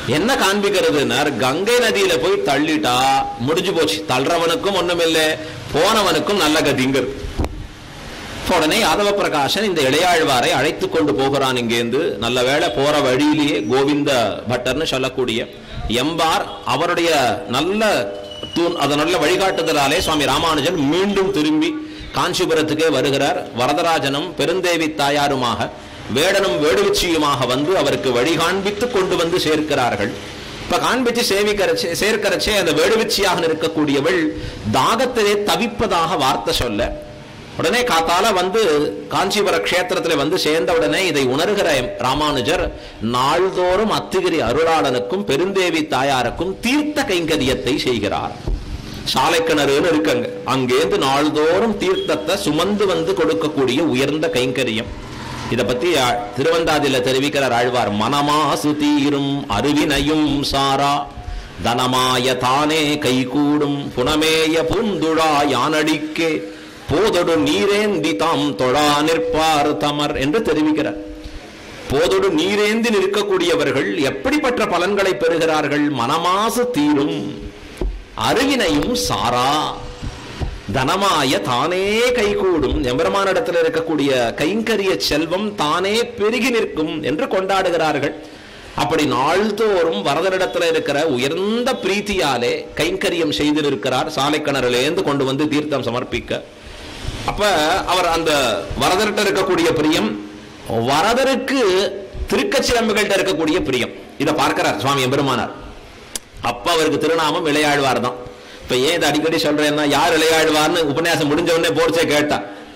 என்ன காண்பிக்கிறதுனார் கங்கை நதியில போய் தள்ளிட்டா முடிஞ்சு போச்சு தள்ளுறவனுக்கும் ஒண்ணுமில்லை போனவனுக்கும் நல்ல கதிங்கிறது இப்ப உடனே யாதவ பிரகாசன் இந்த இளையாழ்வாரை அழைத்து கொண்டு போகிறான் இங்கேருந்து நல்ல வேளை போற வழியிலேயே கோவிந்த பட்டர்னு சொல்லக்கூடிய எம்பார் அவருடைய நல்ல தூண் அது நல்ல வழிகாட்டுதலாலே சுவாமி ராமானுஜன் மீண்டும் திரும்பி காஞ்சிபுரத்துக்கே வருகிறார் வரதராஜனும் பெருந்தேவி தாயாருமாக வேடனும் வேடுவிச்சியுமாக வந்து அவருக்கு வழி காண்பித்து கொண்டு வந்து சேர்க்கிறார்கள் இப்ப காண்பிச்சு சேவிக்கிறச்சே சேர்க்கிறச்சே அந்த வேடுவிச்சியாக இருக்கக்கூடியவள் தாகத்திலே தவிப்பதாக வார்த்தை சொல்ல உடனே காத்தால வந்து காஞ்சிபுர க்ஷேத்திரத்துல வந்து சேர்ந்த உடனே இதை உணர்கிற ராமானுஜர் நாள்தோறும் அத்திகிரி அருளாளனுக்கும் பெருந்தேவி தாயாருக்கும் தீர்த்த கைங்கரியத்தை செய்கிறார் சாலை கிணறுன்னு இருக்குங்க அங்கேருந்து நாள்தோறும் தீர்த்தத்தை சுமந்து வந்து கொடுக்கக்கூடிய உயர்ந்த கைங்கரியம் இத பத்தி ஆ- திருவந்தாதியில தெரிவிக்கிறார் ஆழ்வார் மனமாசு தீரும் அருவினையும் சாரா தனமாய தானே கைகூடும் புனமேய பூந்துழா யானடிக்கே போதொடு நீரேந்தி தாம் தொழா நிற்பார் தமர் என்று தெரிவிக்கிறார் போதொடு நீரேந்தி நிற்கக்கூடியவர்கள் எப்படிப்பட்ட பலன்களை பெறுகிறார்கள் மனமாசு தீரும் அருவினையும் சாரா தனமாய தானே கைகூடும் எம்பெருமானிடத்தில் இருக்கக்கூடிய கைங்கரிய செல்வம் தானே பெருகி நிற்கும் என்று கொண்டாடுகிறார்கள் அப்படி நாள்தோறும் வரதனிடத்தில் இருக்கிற உயர்ந்த பிரீத்தியாலே கைங்கரியம் செய்து நிற்கிறார் சாலை கிணறுலேருந்து கொண்டு வந்து தீர்த்தம் சமர்ப்பிக்க அப்ப அவர் அந்த வரதர்கிட்ட இருக்கக்கூடிய பிரியம் வரதருக்கு திருக்கச்சிலம்புகள்கிட்ட இருக்கக்கூடிய பிரியம் இதை பார்க்கிறார் சுவாமி எம்பெருமானார் அப்ப அவருக்கு திருநாமம் இளையாழ்வார் தான் இப்ப ஏன் இதை அடிக்கடி சொல்றேன்னா யார் இளையாழ்வார்னு உபன்யாசம் முடிஞ்ச உடனே போர்ச்சே கேட்டா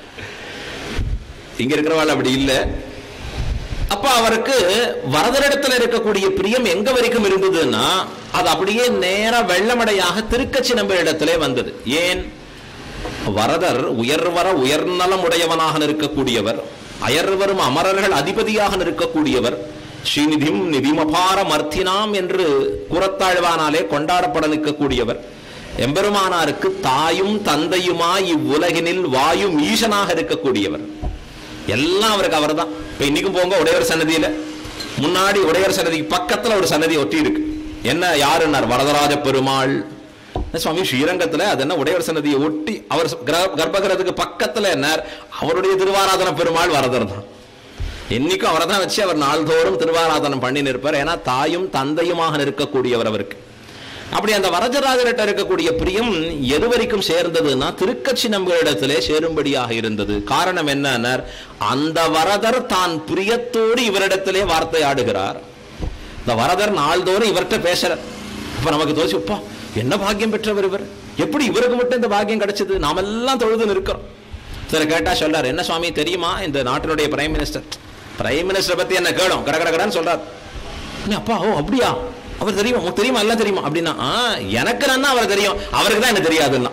இங்க இருக்கிறவாள் அப்படி இல்லை அப்ப அவருக்கு வரதரிடத்துல இருக்கக்கூடிய பிரியம் எங்க வரைக்கும் இருந்ததுன்னா அது அப்படியே நேரா வெள்ளமடையாக திருக்கச்சி நம்ப இடத்திலே வந்தது ஏன் வரதர் உயர்வர உயர்நலம் உடையவனாக இருக்கக்கூடியவர் அயர்வரும் அமரர்கள் அதிபதியாக இருக்கக்கூடியவர் ஸ்ரீநிதிம் நிதிமபார மர்த்தினாம் என்று குரத்தாழ்வானாலே கொண்டாடப்பட நிற்கக்கூடியவர் எம்பெருமானாருக்கு தாயும் தந்தையுமாய் இவ்வுலகினில் வாயும் ஈசனாக இருக்கக்கூடியவர் எல்லாம் அவருக்கு அவர்தான் இப்ப இன்னைக்கும் போங்க உடையவர் சன்னதியில முன்னாடி உடையவர் சன்னதிக்கு பக்கத்துல ஒரு சன்னதி ஒட்டி இருக்கு என்ன யாருன்னார் வரதராஜ பெருமாள் என்ன சுவாமி ஸ்ரீரங்கத்துல அது என்ன உடையவர் சன்னதியை ஒட்டி அவர் கிர- கர்ப்பகிரகத்துக்கு பக்கத்துல என்ன அவருடைய திருவாராதன பெருமாள் வரதர் தான் என்னைக்கும் அவரை தான் வச்சு அவர் நாள்தோறும் திருவாராதனம் பண்ணி நிற்பார் ஏன்னா தாயும் தந்தையுமாக இருக்கக்கூடியவர் அவருக்கு அப்படி அந்த வரதராஜர்கிட்ட இருக்கக்கூடிய பிரியம் எது வரைக்கும் சேர்ந்ததுன்னா திருக்கட்சி நம்பளிடத்திலே சேரும்படியாக இருந்தது காரணம் என்னன்னார் அந்த வரதர் தான் பிரியத்தோடு இவரிடத்திலே வார்த்தை ஆடுகிறார் இந்த வரதர் நாள்தோறும் இவர்கிட்ட பேசுறார் அப்ப நமக்கு தோச்சு அப்பா என்ன பாக்கியம் பெற்றவர் இவர் எப்படி இவருக்கு மட்டும் இந்த பாக்கியம் கிடைச்சது நாமெல்லாம் தொழுது நிற்கிறோம் சரி கேட்டா சொல்றார் என்ன சுவாமி தெரியுமா இந்த நாட்டினுடைய பிரைம் மினிஸ்டர் பிரைம் மினிஸ்டர் பத்தி என்ன கேளும் கட கட கடன்னு சொல்றார் என்ன அப்பா ஓ அப்படியா அவர் தெரியுமா உனக்கு தெரியுமா எல்லாம் தெரியுமா அப்படின்னா ஆ, எனக்கு நன்னா அவர் தெரியும் அவருக்கு தான் என்ன தெரியாதுன்னா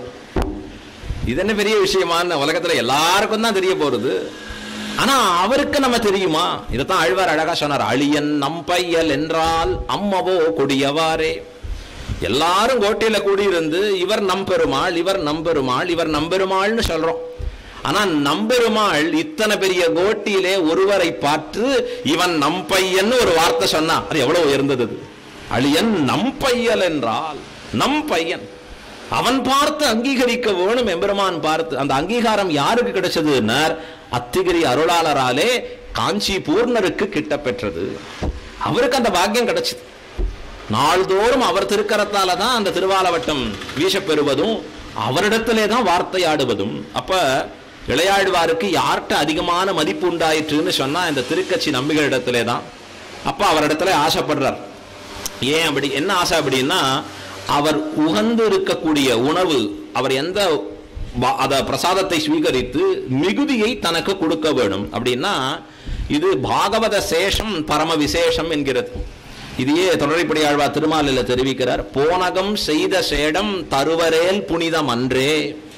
இது என்ன பெரிய விஷயமான உலகத்துல எல்லாருக்கும் தான் தெரிய போறது ஆனா அவருக்கு நம்ம தெரியுமா இதைத்தான் ஆழ்வார் அழகா சொன்னார் அழியன் நம்பையல் என்றால் அம்மவோ கொடியவாரே எல்லாரும் கோட்டையில கூடியிருந்து இவர் நம்பெருமாள் இவர் நம்பெருமாள் இவர் நம்பெருமாள்னு சொல்றோம் ஆனா நம்பெருமாள் இத்தனை பெரிய கோட்டியிலே ஒருவரை பார்த்து இவன் நம்பையன்னு ஒரு வார்த்தை சொன்னா அது எவ்வளவு உயர்ந்தது அது. அழியன் நம்பையல் என்றால் நம் பையன் அவன் பார்த்து அங்கீகரிக்க வேணும் எம்பெருமான் பார்த்து அந்த அங்கீகாரம் யாருக்கு கிடைச்சதுன்னார் அத்திகிரி அருளாளராலே காஞ்சி பூர்ணருக்கு கிட்ட பெற்றது அவருக்கு அந்த பாக்கியம் கிடைச்சது நாள்தோறும் அவர் திருக்கரத்தால தான் அந்த திருவாலவட்டம் வீசப்பெறுவதும் அவரிடத்திலே தான் வார்த்தையாடுவதும் அப்ப இளையாழ்வாருக்கு யார்கிட்ட அதிகமான மதிப்பு உண்டாயிற்றுன்னு சொன்னா இந்த திருக்கட்சி நம்பிகளிடத்திலே தான் அப்ப அவரிடத்துல ஆசைப்படுறார் ஏன் அப்படி என்ன ஆசை அப்படின்னா அவர் உகந்து இருக்கக்கூடிய உணவு அவர் எந்த வா- அத பிரசாதத்தை ஸ்வீகரித்து மிகுதியை தனக்கு கொடுக்க வேணும் அப்படின்னா இது பாகவத சேஷம் பரம விசேஷம் என்கிறது இதையே தொடரைப்படி ஆழ்வா திருமாலில் தெரிவிக்கிறார் போனகம் செய்த சேடம் தருவரேல் புனிதம் அன்றே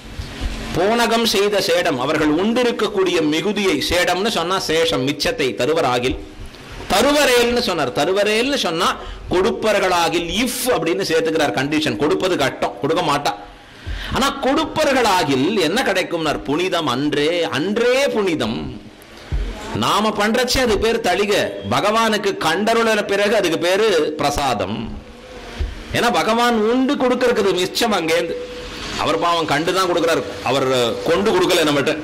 போனகம் செய்த சேடம் அவர்கள் உண்டிருக்கக்கூடிய மிகுதியை சேடம்னு சொன்னா சேஷம் மிச்சத்தை தருவராகில் தருவரேல்னு சொன்னார் தருவரேல்னு சொன்னா கொடுப்பர்களாகில் இஃப் அப்படின்னு சேர்த்துக்கிறார் கண்டிஷன் கொடுப்பது கட்டம் கொடுக்க மாட்டா ஆனா கொடுப்பர்களாகில் என்ன கிடைக்கும்னார் புனிதம் அன்றே அன்றே புனிதம் நாம பண்றச்சே அது பேர் தளிக பகவானுக்கு கண்டருள பிறகு அதுக்கு பேரு பிரசாதம் ஏன்னா பகவான் உண்டு கொடுக்கறதுக்கு மிச்சம் அங்கேருந்து அவர் பாவம் கண்டு தான் கொடுக்குறாரு அவர் கொண்டு கொடுக்கல நம்மகிட்ட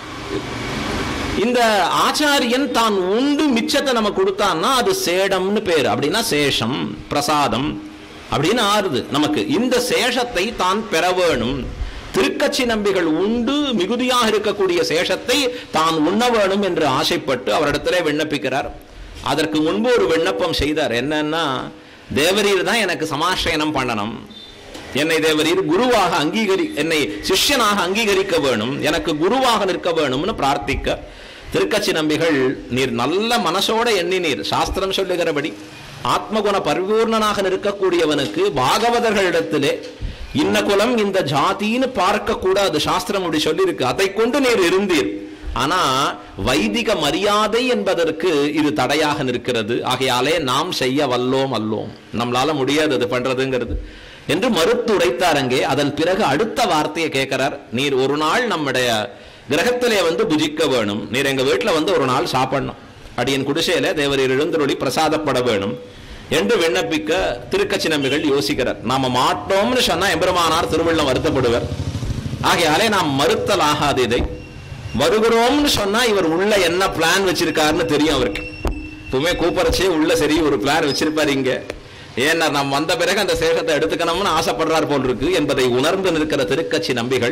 இந்த ஆச்சாரியன் தான் உண்டு மிச்சத்தை நம்ம கொடுத்தான்னா அது சேடம்னு பேர் அப்படின்னா சேஷம் பிரசாதம் அப்படின்னு ஆறுது நமக்கு இந்த சேஷத்தை தான் பெற வேணும் திருக்கட்சி நம்பிகள் உண்டு மிகுதியாக இருக்கக்கூடிய சேஷத்தை தான் உண்ண வேணும் என்று ஆசைப்பட்டு அவரிடத்திலே விண்ணப்பிக்கிறார் அதற்கு முன்பு ஒரு விண்ணப்பம் செய்தார் என்னன்னா தேவரீர் தான் எனக்கு சமாசயனம் பண்ணணும் என்னை தேவரீர் குருவாக அங்கீகரி என்னை சிஷ்யனாக அங்கீகரிக்க வேணும் எனக்கு குருவாக நிற்க வேணும்னு பிரார்த்திக்க திருக்கட்சி நம்பிகள் நீர் நல்ல மனசோட எண்ணினீர் சாஸ்திரம் சொல்லுகிறபடி ஆத்மகுண பரிபூர்ணனாக நிற்கக்கூடியவனுக்கு பாகவதர்களிடத்திலே இன்ன குலம் இந்த ஜாதின்னு பார்க்க கூடாது சாஸ்திரம் அப்படி சொல்லியிருக்கு அதை கொண்டு நீர் இருந்தீர் ஆனா வைதிக மரியாதை என்பதற்கு இது தடையாக நிற்கிறது ஆகையாலே நாம் செய்ய வல்லோம் அல்லோம் நம்மளால முடியாது அது பண்றதுங்கிறது என்று மறுத்து உரைத்தார் அங்கே அதன் பிறகு அடுத்த வார்த்தையை கேட்கிறார் நீர் ஒரு நாள் நம்முடைய கிரகத்திலே வந்து புஜிக்க வேணும் நீர் எங்க வீட்டுல வந்து ஒரு நாள் சாப்பிடணும் அடியன் குடிசையில தேவரீர் எழுந்தருளி பிரசாதப்பட வேணும் என்று விண்ணப்பிக்க திருக்கச்சி நம்பிகள் யோசிக்கிறார் நாம மாட்டோம்னு சொன்னா எம்பெருமானார் திருவள்ளம் வருத்தப்படுவர் ஆகையாலே நாம் மறுத்தல் ஆகாது இதை வருகிறோம்னு சொன்னா இவர் உள்ள என்ன பிளான் வச்சிருக்காருன்னு தெரியும் அவருக்கு எப்பவுமே கூப்பரச்சே உள்ள சரி ஒரு பிளான் வச்சிருப்பாரு இங்க ஏன்னா நாம் வந்த பிறகு அந்த சேஷத்தை எடுத்துக்கணும்னு ஆசைப்படுறார் போல் இருக்கு என்பதை உணர்ந்து நிற்கிற திருக்கட்சி நம்பிகள்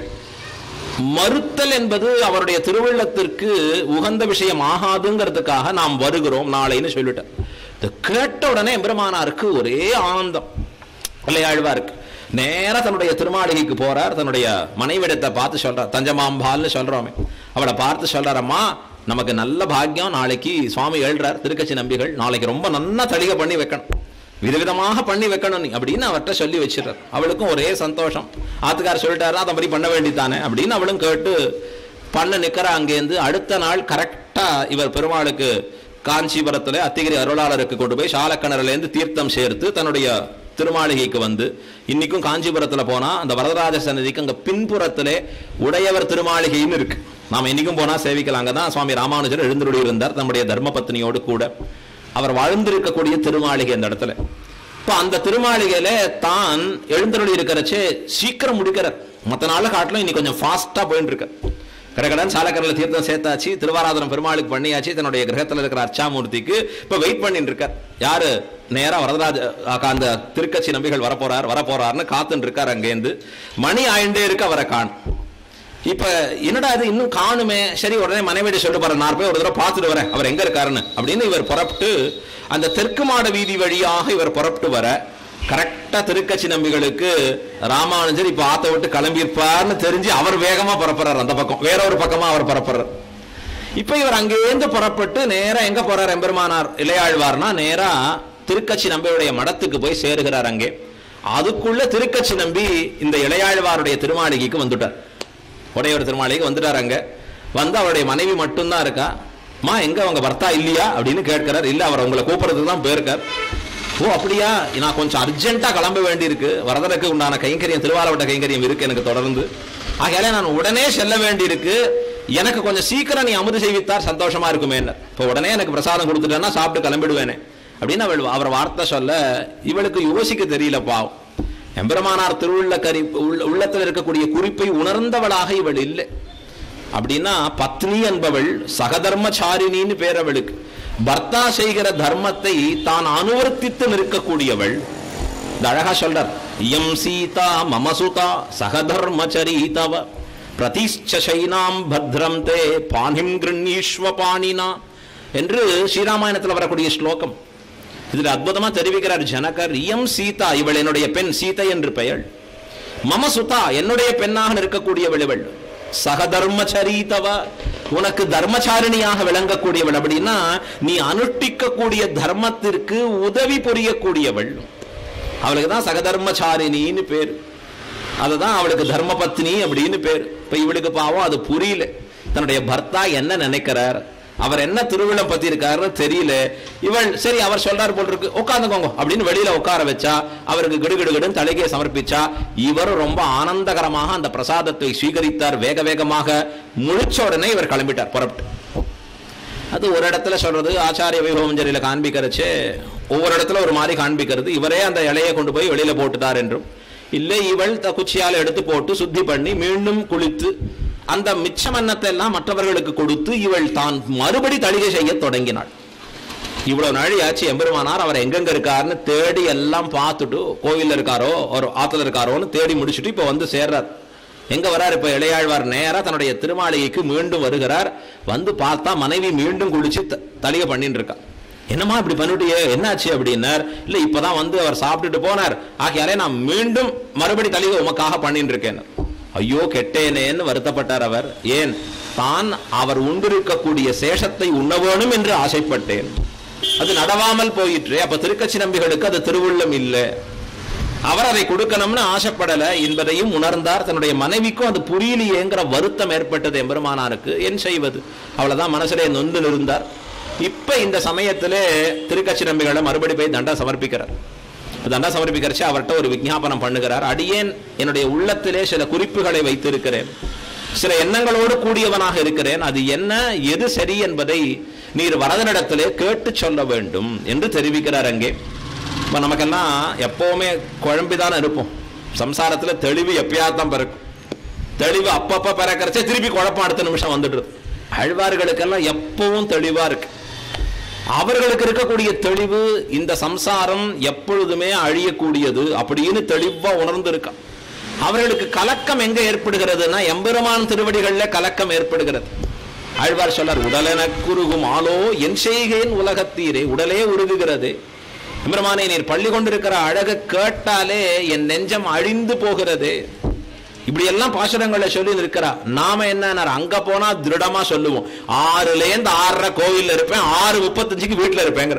மறுத்தல் என்பது அவருடைய திருவள்ளத்திற்கு உகந்த விஷயம் ஆகாதுங்கிறதுக்காக நாம் வருகிறோம் நாளைன்னு சொல்லிட்டேன் இதை கேட்ட உடனே எம்பெருமானாருக்கு ஒரே ஆனந்தம் பிள்ளையாழ்வாருக்கு நேரா தன்னுடைய திருமாளிகைக்கு போறார் தன்னுடைய மனைவிடத்தை பார்த்து சொல்றார் தஞ்சமாம்பால்னு சொல்றோமே அவளை பார்த்து சொல்றாரம்மா நமக்கு நல்ல பாக்கியம் நாளைக்கு சுவாமி எழுறார் திருக்கட்சி நம்பிகள் நாளைக்கு ரொம்ப நன்னா தளிகை பண்ணி வைக்கணும் விதவிதமாக பண்ணி வைக்கணும் நீ அப்படின்னு அவர்கிட்ட சொல்லி வச்சிடுறார் அவளுக்கும் ஒரே சந்தோஷம் ஆத்துக்கார் சொல்லிட்டாருன்னா அதை மாதிரி பண்ண வேண்டித்தானே அப்படின்னு அவளும் கேட்டு பண்ண நிக்கிறா அங்கேருந்து அடுத்த நாள் கரெக்டா இவர் பெருமாளுக்கு காஞ்சிபுரத்துல அத்திகிரி அருளாளருக்கு கொண்டு போய் சாலக்கிணறுலேருந்து தீர்த்தம் சேர்த்து தன்னுடைய திருமாளிகைக்கு வந்து இன்னைக்கும் காஞ்சிபுரத்துல போனா அந்த வரதராஜ சன்னதிக்கு அங்க பின்புறத்திலே உடையவர் திருமாளிகைன்னு இருக்கு நாம இன்னைக்கும் போனா சேவிக்கலாம் அங்கதான் சுவாமி ராமானுஜர் எழுந்தருளி இருந்தார் நம்முடைய தர்ம பத்னியோடு கூட அவர் வாழ்ந்திருக்கக்கூடிய திருமாளிகை அந்த இடத்துல இப்போ அந்த திருமாளிகையில தான் எழுந்தருளி இருக்கிறச்சே சீக்கிரம் முடிக்கிறார் மற்ற நாள் காட்டிலும் இன்னைக்கு கொஞ்சம் ஃபாஸ்டா போயிட்டு இருக்க கடகடன் சாலக்கரில் தீர்த்தம் சேர்த்தாச்சு திருவாராதனம் பெருமாளுக்கு பண்ணியாச்சு தன்னுடைய கிரகத்தில் இருக்கிற அர்ச்சாமூர்த்திக்கு இப்போ வெயிட் பண்ணிட்டு இருக்கார் யாரு நேரா வரதராஜ அஹ் அந்த திருக்கட்சி நம்பிகள் வரப்போறார் வரப்போறாருன்னு காத்துட்டு இருக்கார் அங்கேருந்து மணி ஆயிண்டே இருக்கு அவரை காணும் இப்ப என்னடா இது இன்னும் காணுமே சரி உடனே மனைவிட சொல்லிட்டு போறேன் நான் போய் ஒரு தடவை பார்த்துட்டு வரேன் அவர் எங்க இருக்காருன்னு அப்படின்னு இவர் புறப்பட்டு அந்த தெற்கு மாட வீதி வழியாக இவர் புறப்பட்டு வர கரெக்டா திருக்கட்சி நம்பிகளுக்கு ராமானுஜர் இப்ப ஆத்த விட்டு கிளம்பியிருப்பார்னு தெரிஞ்சு அவர் வேகமா புறப்படுறார் அந்த பக்கம் வேற ஒரு பக்கமா அவர் புறப்படுறார் இப்ப இவர் அங்கேருந்து புறப்பட்டு நேரா எங்க போறார் எம்பெருமானார் இளையாழ்வார்னா நேரா திருக்கட்சி நம்பியுடைய மடத்துக்கு போய் சேருகிறார் அங்கே அதுக்குள்ள திருக்கட்சி நம்பி இந்த இளையாழ்வாருடைய திருமாளிகைக்கு வந்துட்டார் உடையவர் திருமாளிகைக்கு வந்துட்டார் அங்க வந்து அவருடைய மனைவி மட்டும்தான் இருக்கா மா எங்க அவங்க பர்த்தா இல்லையா அப்படின்னு கேட்கிறார் இல்ல அவர் உங்களை கூப்பிடுறதுக்கு தான் போயிருக்கார் ஓ அப்படியா நான் கொஞ்சம் அர்ஜென்ட்டா கிளம்ப வேண்டியிருக்கு வரதனுக்கு உண்டான கைங்கரியம் திருவாரவட்ட கைங்கரியம் இருக்கு எனக்கு தொடர்ந்து ஆகையால நான் உடனே செல்ல வேண்டியிருக்கு எனக்கு கொஞ்சம் சீக்கிரம் நீ அமுது செய்வித்தார் சந்தோஷமா இருக்குமே இப்போ உடனே எனக்கு பிரசாதம் கொடுத்துட்டேன்னா சாப்பிட்டு கிளம்பிடுவேனே அப்படின்னு அவள் அவர் வார்த்தை சொல்ல இவளுக்கு யோசிக்க தெரியல பாவம் எம்பெருமானார் திருவுள்ள கரி உள்ள- உள்ளத்தில் இருக்கக்கூடிய குறிப்பை உணர்ந்தவளாக இவள் இல்லை அப்படின்னா பத்னி என்பவள் சகதர்மச்சாரிணின்னு பேர் அவளுக்கு பர்த்தா செய்கிற தர்மத்தை தான் அனுவர்த்தித்து நிற்கக்கூடியவள் இது அழகா சொல்றார் இயம் சீதா மமசுதா சகதர்மச்சரீதவ பிரதிஷ்ச சைனாம் பத்ரம் தே பாணிம் கிருண்ணீஸ்வ பாணினா என்று ஸ்ரீராமாயணத்தில் வரக்கூடிய ஸ்லோகம் இதுல அற்புதமா தெரிவிக்கிறார் ஜனகர் இயம் சீதா இவள் என்னுடைய பெண் சீதை என்று பெயர் மம சுதா என்னுடைய பெண்ணாக நிற்கக்கூடியவள் இவள் சகதர்மச்சரீதவ உனக்கு தர்மச்சாரிணியாக விளங்கக்கூடியவள் அப்படின்னா நீ அனுஷ்டிக்கக்கூடிய தர்மத்திற்கு உதவி புரியக்கூடியவள் அவளுக்கு தான் சகதர்மச்சாரிணின்னு பேர் அதுதான் அவளுக்கு தர்மபத்னி அப்படின்னு பேர் இப்ப இவளுக்கு பாவம் அது புரியல தன்னுடைய பர்த்தா என்ன நினைக்கிறார் அவர் என்ன திருவிழம் பத்தி இருக்காருன்னு தெரியல இவள் சரி அவர் சொல்றாரு போல் இருக்கு உட்காந்துக்கோங்க அப்படின்னு வெளியில உட்கார வச்சா அவருக்கு கிடுகிடுகிடுன்னு தலைகையை சமர்ப்பிச்சா இவர் ரொம்ப ஆனந்தகரமாக அந்த பிரசாதத்தை ஸ்வீகரித்தார் வேக வேகமாக முழிச்ச உடனே இவர் கிளம்பிட்டார் புறப்பட்டு அது ஒரு இடத்துல சொல்றது ஆச்சாரிய வைபவஞ்சரியில காண்பிக்கிறச்சு ஒவ்வொரு இடத்துல ஒரு மாதிரி காண்பிக்கிறது இவரே அந்த இலையை கொண்டு போய் வெளியில போட்டுட்டார் என்றும் இல்லை இவள் த குச்சியால எடுத்து போட்டு சுத்தி பண்ணி மீண்டும் குளித்து அந்த மிச்சம் அன்னத்தை எல்லாம் மற்றவர்களுக்கு கொடுத்து இவள் தான் மறுபடி தளிகை செய்ய தொடங்கினாள் இவ்வளவு நாழி ஆச்சு எம்பெருமானார் அவர் எங்கெங்க இருக்காருன்னு தேடி எல்லாம் பார்த்துட்டு கோவில்ல இருக்காரோ ஒரு ஆத்துல இருக்காரோன்னு தேடி முடிச்சுட்டு இப்ப வந்து சேர்றார் எங்க வரார் இப்ப இளையாழ்வார் நேரா தன்னுடைய திருமாளிகைக்கு மீண்டும் வருகிறார் வந்து பார்த்தா மனைவி மீண்டும் குளிச்சு த- தளிகை பண்ணிட்டு இருக்கா என்னம்மா இப்படி பண்ணிட்டியே என்னாச்சு அப்படின்னார் இல்ல இப்பதான் வந்து அவர் சாப்பிட்டுட்டு போனார் ஆகையாலே நான் மீண்டும் மறுபடி தளிகை உமக்காக பண்ணிட்டு இருக்கேன் ஐயோ கெட்டேனேன்னு வருத்தப்பட்டார் அவர் ஏன் தான் அவர் உண்டிருக்கக்கூடிய சேஷத்தை உண்ண வேணும் என்று ஆசைப்பட்டேன் அது நடவாமல் போயிற்று அப்ப திருக்கச்சி நம்பிகளுக்கு அது திருவுள்ளம் இல்லை அவர் அதை கொடுக்கணும்னு ஆசைப்படல என்பதையும் உணர்ந்தார் தன்னுடைய மனைவிக்கும் அது புரியலையேங்கிற வருத்தம் ஏற்பட்டது எம்பெருமானாருக்கு என் செய்வது அவ்வளவுதான் மனசுல நொந்து இருந்தார் இப்ப இந்த சமயத்திலே திருக்கச்சி நம்பிகளை மறுபடி போய் தண்டா சமர்ப்பிக்கிறார் தண்டா சமர்ப்பிக்கிறச்சு அவர்கிட்ட ஒரு விஞ்ஞாபனம் பண்ணுகிறார் அடியேன் என்னுடைய உள்ளத்திலே சில குறிப்புகளை வைத்திருக்கிறேன் சில எண்ணங்களோடு கூடியவனாக இருக்கிறேன் அது என்ன எது சரி என்பதை நீர் வரதனிடத்திலே கேட்டு சொல்ல வேண்டும் என்று தெரிவிக்கிறார் அங்கே இப்போ நமக்கெல்லாம் எப்பவுமே குழம்பிதானே இருப்போம் சம்சாரத்துல தெளிவு எப்பயாத்தான் பிறக்கும் தெளிவு அப்பப்ப பிறக்கிறச்சே திருப்பி குழப்பம் அடுத்த நிமிஷம் வந்துடுது அழ்வார்களுக்கெல்லாம் எப்பவும் தெளிவா இருக்கு அவர்களுக்கு இருக்கக்கூடிய தெளிவு இந்த சம்சாரம் எப்பொழுதுமே அழியக்கூடியது அப்படின்னு தெளிவா உணர்ந்து இருக்கா அவர்களுக்கு கலக்கம் எங்க ஏற்படுகிறதுனா எம்பெருமான் திருவடிகள்ல கலக்கம் ஏற்படுகிறது ஆழ்வார் சொல்லார் உடலென குறுகும் ஆளோ என் செய்கேன் உலகத்தீரே உடலே உருகுகிறது எம்பெருமானை நீர் பள்ளி கொண்டிருக்கிற அழகு கேட்டாலே என் நெஞ்சம் அழிந்து போகிறது இப்படி எல்லாம் பாசுரங்களை சொல்லி நிற்கிறா நாம என்ன அங்க போனா திருடமா சொல்லுவோம் ஆறுல இருந்து ஆறரை கோவில்ல இருப்பேன் ஆறு முப்பத்தஞ்சுக்கு வீட்டுல இருப்பேங்கிற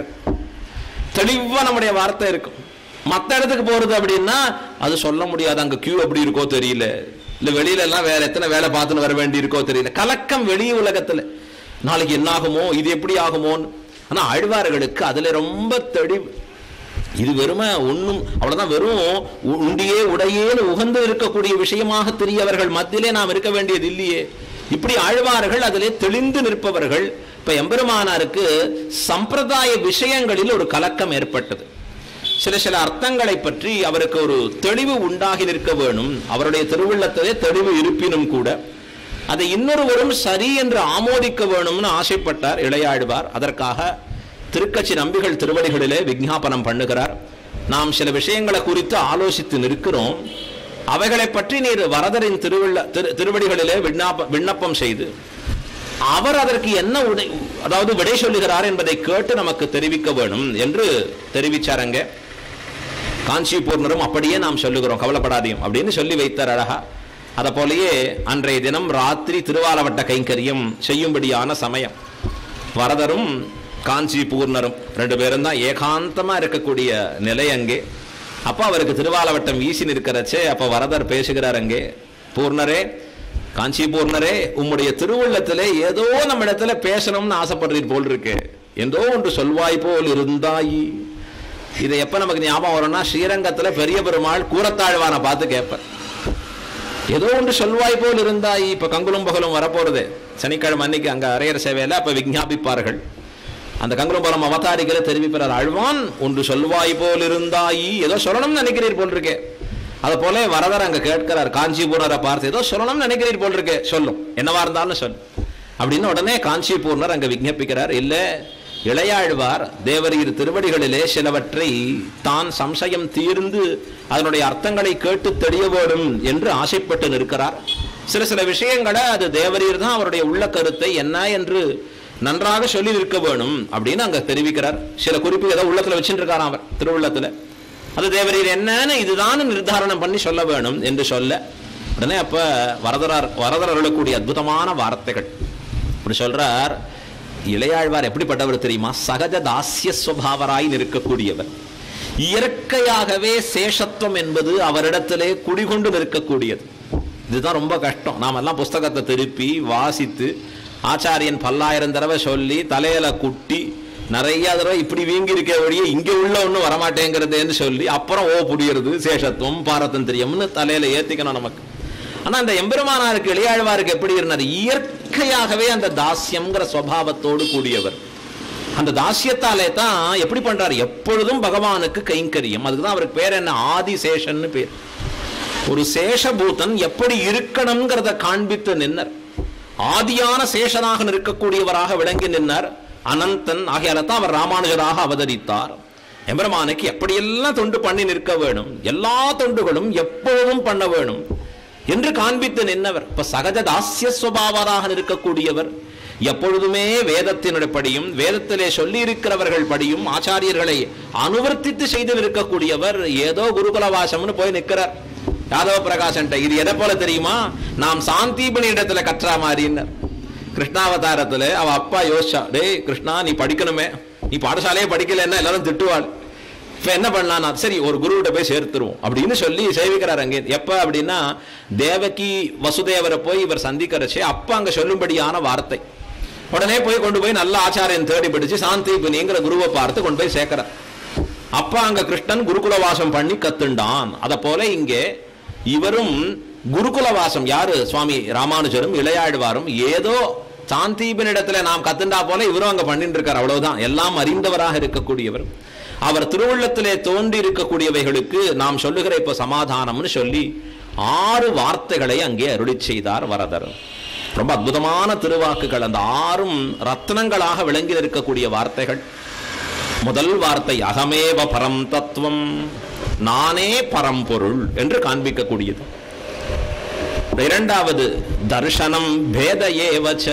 தெளிவா நம்முடைய வார்த்தை இருக்கும் மத்த இடத்துக்கு போறது அப்படின்னா அது சொல்ல முடியாது அங்க கியூ எப்படி இருக்கோ தெரியல இல்ல வெளியில எல்லாம் வேற எத்தனை வேலை பார்த்துன்னு வர வேண்டி இருக்கோ தெரியல கலக்கம் வெளி உலகத்துல நாளைக்கு என்ன ஆகுமோ இது எப்படி ஆகுமோன்னு ஆனா ஆழ்வார்களுக்கு அதுல ரொம்ப தெளிவு இது வெறும ஒண்ணும் அவ்வளவுதான் வெறும் உ- உண்டியே உடையேன்னு உகந்து இருக்கக்கூடிய விஷயமாக தெரியவர்கள் மத்தியிலே நாம் இருக்க வேண்டியது இல்லையே இப்படி ஆழ்வார்கள் அதிலே தெளிந்து நிற்பவர்கள் இப்ப எம்பெருமானாருக்கு சம்பிரதாய விஷயங்களில் ஒரு கலக்கம் ஏற்பட்டது சில சில அர்த்தங்களை பற்றி அவருக்கு ஒரு தெளிவு உண்டாகி நிற்க வேணும் அவருடைய திருவுள்ளத்திலே தெளிவு இருப்பினும் கூட அதை இன்னொருவரும் சரி என்று ஆமோதிக்க வேணும்னு ஆசைப்பட்டார் இளையாழ்வார் அதற்காக திருக்கச்சி நம்பிகள் திருவடிகளிலே விஞ்ஞாபனம் பண்ணுகிறார் நாம் சில விஷயங்களை குறித்து ஆலோசித்து நிற்கிறோம் அவைகளை பற்றி நீர் வரதரின் திருவிழ திரு திருவடிகளிலே விண்ணாப விண்ணப்பம் செய்து அவர் அதற்கு என்ன உடை அதாவது விடை சொல்லுகிறார் என்பதை கேட்டு நமக்கு தெரிவிக்க வேணும் என்று தெரிவிச்சாரங்க காஞ்சிபூர்ணரும் அப்படியே நாம் சொல்லுகிறோம் கவலைப்படாதீங்க அப்படின்னு சொல்லி வைத்தார் அழகா அதை போலயே அன்றைய தினம் ராத்திரி திருவாலவட்ட கைங்கரியம் செய்யும்படியான சமயம் வரதரும் காஞ்சி பூர்ணரும் ரெண்டு பேரும் தான் ஏகாந்தமா இருக்கக்கூடிய நிலை அங்கே அப்ப அவருக்கு திருவாலவட்டம் வீசி நிற்கிறச்சே அப்ப வரதர் பேசுகிறார் அங்கே பூர்ணரே காஞ்சி பூர்ணரே உம்முடைய திருவுள்ளத்திலே ஏதோ நம்ம இடத்துல பேசணும்னு ஆசைப்படுறீர் போல் இருக்கு ஏதோ ஒன்று சொல்வாய் போல் இருந்தாயி இதை எப்ப நமக்கு ஞாபகம் வரும்னா ஸ்ரீரங்கத்துல பெரிய பெருமாள் கூரத்தாழ்வானை பார்த்து கேட்பேன் ஏதோ ஒன்று சொல்வாய் போல் இருந்தாய் இப்ப கங்குலும் பகலும் வரப்போறது சனிக்கிழமை அன்னைக்கு அங்க அரையர் சேவையில அப்ப விஞ்ஞாபிப்பார்கள் அந்த கங்குலும் பகலும் அவதாரிகளை தெரிவிப்பார் அழ்வான் ஒன்று சொல்வாய் போல் இருந்தாயி ஏதோ சொல்லணும்னு நினைக்கிறீர் போல் இருக்கே அது போல வரதர் அங்க கேட்கிறார் காஞ்சிபூர்ணரை பார்த்து ஏதோ சொல்லணும்னு நினைக்கிறீர் போல் இருக்கே சொல்லும் என்னவா இருந்தாலும் சொல்லு அப்படின்னு உடனே காஞ்சிபூர்ணர் அங்க விஞ்ஞப்பிக்கிறார் இல்ல இளையாழ்வார் தேவரீர் திருவடிகளிலே சிலவற்றை தான் சம்சயம் தீர்ந்து அதனுடைய அர்த்தங்களை கேட்டு தெரிய வேண்டும் என்று ஆசைப்பட்டு நிற்கிறார் சில சில விஷயங்களை அது தேவரீர் தான் அவருடைய உள்ள கருத்தை என்ன என்று நன்றாக சொல்லி நிற்க வேணும் அப்படின்னு அங்க தெரிவிக்கிறார் சில குறிப்பு ஏதோ உள்ளத்துல வச்சுட்டு இருக்காராம் அவர் திருவுள்ளத்துல அது தேவரீர் என்னன்னு இதுதான் நிர்தாரணம் பண்ணி சொல்ல வேணும் என்று சொல்ல உடனே அப்ப வரதரார் வரதர் அருளக்கூடிய அற்புதமான வார்த்தைகள் இப்படி சொல்றார் இளையாழ்வார் எப்படிப்பட்டவர் தெரியுமா சகஜ தாசிய சுவாவராய் நிற்கக்கூடியவர் இயற்கையாகவே சேஷத்துவம் என்பது அவரிடத்திலே குடிகொண்டு நிற்கக்கூடியது இதுதான் ரொம்ப கஷ்டம் நாமெல்லாம் புஸ்தகத்தை திருப்பி வாசித்து ஆச்சாரியன் பல்லாயிரம் தடவை சொல்லி தலையில குட்டி நிறைய தடவை இப்படி வீங்கி இருக்க வழியே இங்க உள்ள ஒண்ணும் வரமாட்டேங்கிறதுன்னு சொல்லி அப்புறம் ஓ புடியறது சேஷத்துவம் பாரதந்திரியம்னு தலையில ஏத்திக்கணும் நமக்கு ஆனா அந்த எம்பெருமானாருக்கு இளையாழ்வாருக்கு எப்படி இருந்தது இயற்கையாகவே அந்த தாஸ்யம்ங்கிற சுவாவத்தோடு கூடியவர் அந்த தாசியத்தாலே தான் எப்படி பண்றாரு எப்பொழுதும் பகவானுக்கு கைங்கரியம் அதுக்கு தான் அவருக்கு பேர் என்ன ஆதிசேஷன்னு பேர் ஒரு சேஷபூதன் எப்படி இருக்கணுங்கிறத காண்பித்து நின்னர் ஆதியான சேஷனாக நிற்கக்கூடியவராக விளங்கி நின்றார் அனந்தன் ஆகையால தான் அவர் ராமானுஜராக அவதரித்தார் எம்பெருமானுக்கு எப்படியெல்லாம் தொண்டு பண்ணி நிற்க வேணும் எல்லா தொண்டுகளும் எப்பொழுதும் பண்ண வேணும் என்று காண்பித்து நின்றவர் இப்ப சகஜ தாசிய சுவாவராக நிற்கக்கூடியவர் எப்பொழுதுமே வேதத்தினுடைய படியும் வேதத்திலே சொல்லி இருக்கிறவர்கள் படியும் ஆச்சாரியர்களை அனுவர்த்தித்து செய்து நிற்கக்கூடியவர் ஏதோ குருகுலவாசம்னு போய் நிற்கிறார் யாதவ பிரகாசன்ட்ட இது எதை போல தெரியுமா நாம் சாந்தீபனி இடத்துல கற்றா மாதிரின்னர் கிருஷ்ணாவதாரத்துல அவ அப்பா யோசிச்சா டேய் கிருஷ்ணா நீ படிக்கணுமே நீ பாடசாலையே படிக்கலைன்னா எல்லாரும் திட்டுவாள் இப்ப என்ன பண்ணலாம் சரி ஒரு குருவிட்ட போய் சேர்த்துருவோம் அப்படின்னு சொல்லி சேவிக்கிறார் அங்கே எப்ப அப்படின்னா தேவகி வசுதேவரை போய் இவர் சந்திக்கிறச்சே அப்ப அங்க சொல்லும்படியான வார்த்தை உடனே போய் கொண்டு போய் நல்ல ஆச்சாரியன் தேடி பிடிச்சு சாந்திபினிங்கிற குருவை பார்த்து கொண்டு போய் சேர்க்கிறார் அப்ப அங்க கிருஷ்ணன் குருகுலவாசம் பண்ணி கத்துண்டான் அத போல இங்கே இவரும் குருகுலவாசம் யாரு சுவாமி ராமானுஜரும் இளையாழ்வாரும் ஏதோ சாந்தீபனிடத்துல நாம் கத்துண்டா போல இவரும் அங்க பண்ணிட்டு இருக்கார் அவ்வளவுதான் எல்லாம் அறிந்தவராக இருக்கக்கூடியவர் அவர் திருவுள்ளத்திலே தோன்றி இருக்கக்கூடியவைகளுக்கு நாம் சொல்லுகிற இப்ப சமாதானம்னு சொல்லி ஆறு வார்த்தைகளை அங்கே அருளி செய்தார் வரதர் ரொம்ப அற்புதமான திருவாக்குகள் அந்த ஆறும் ரத்னங்களாக விளங்கி இருக்கக்கூடிய வார்த்தைகள் முதல் வார்த்தை அகமேவ பரம் தத்துவம் நானே பரம்பொருள் என்று காண்பிக்கக்கூடியது இரண்டாவது தர்சனம் பேத ஏவச்ச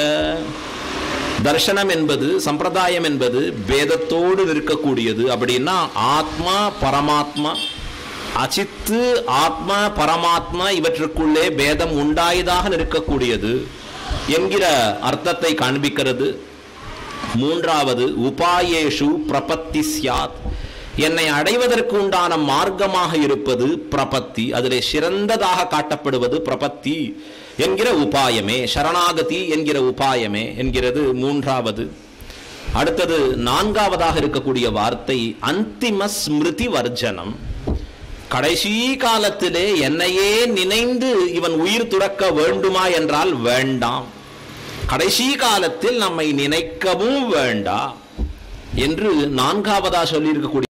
தர்சனம் என்பது சம்பிரதாயம் என்பது பேதத்தோடு இருக்கக்கூடியது அப்படின்னா ஆத்மா பரமாத்மா அச்சித்து ஆத்மா பரமாத்மா இவற்றுக்குள்ளே பேதம் உண்டாயதாக நிற்கக்கூடியது என்கிற அர்த்தத்தை காண்பிக்கிறது மூன்றாவது உபாயேஷு பிரபத்தி சியாத் என்னை அடைவதற்கு உண்டான மார்க்கமாக இருப்பது பிரபத்தி அதிலே சிறந்ததாக காட்டப்படுவது பிரபத்தி என்கிற உபாயமே சரணாகதி என்கிற உபாயமே என்கிறது மூன்றாவது அடுத்தது நான்காவதாக இருக்கக்கூடிய வார்த்தை அந்திம ஸ்மிருதி வர்ஜனம் கடைசி காலத்திலே என்னையே நினைந்து இவன் உயிர் துறக்க வேண்டுமா என்றால் வேண்டாம் கடைசி காலத்தில் நம்மை நினைக்கவும் வேண்டாம் என்று நான்காவதா சொல்லியிருக்கக்கூடிய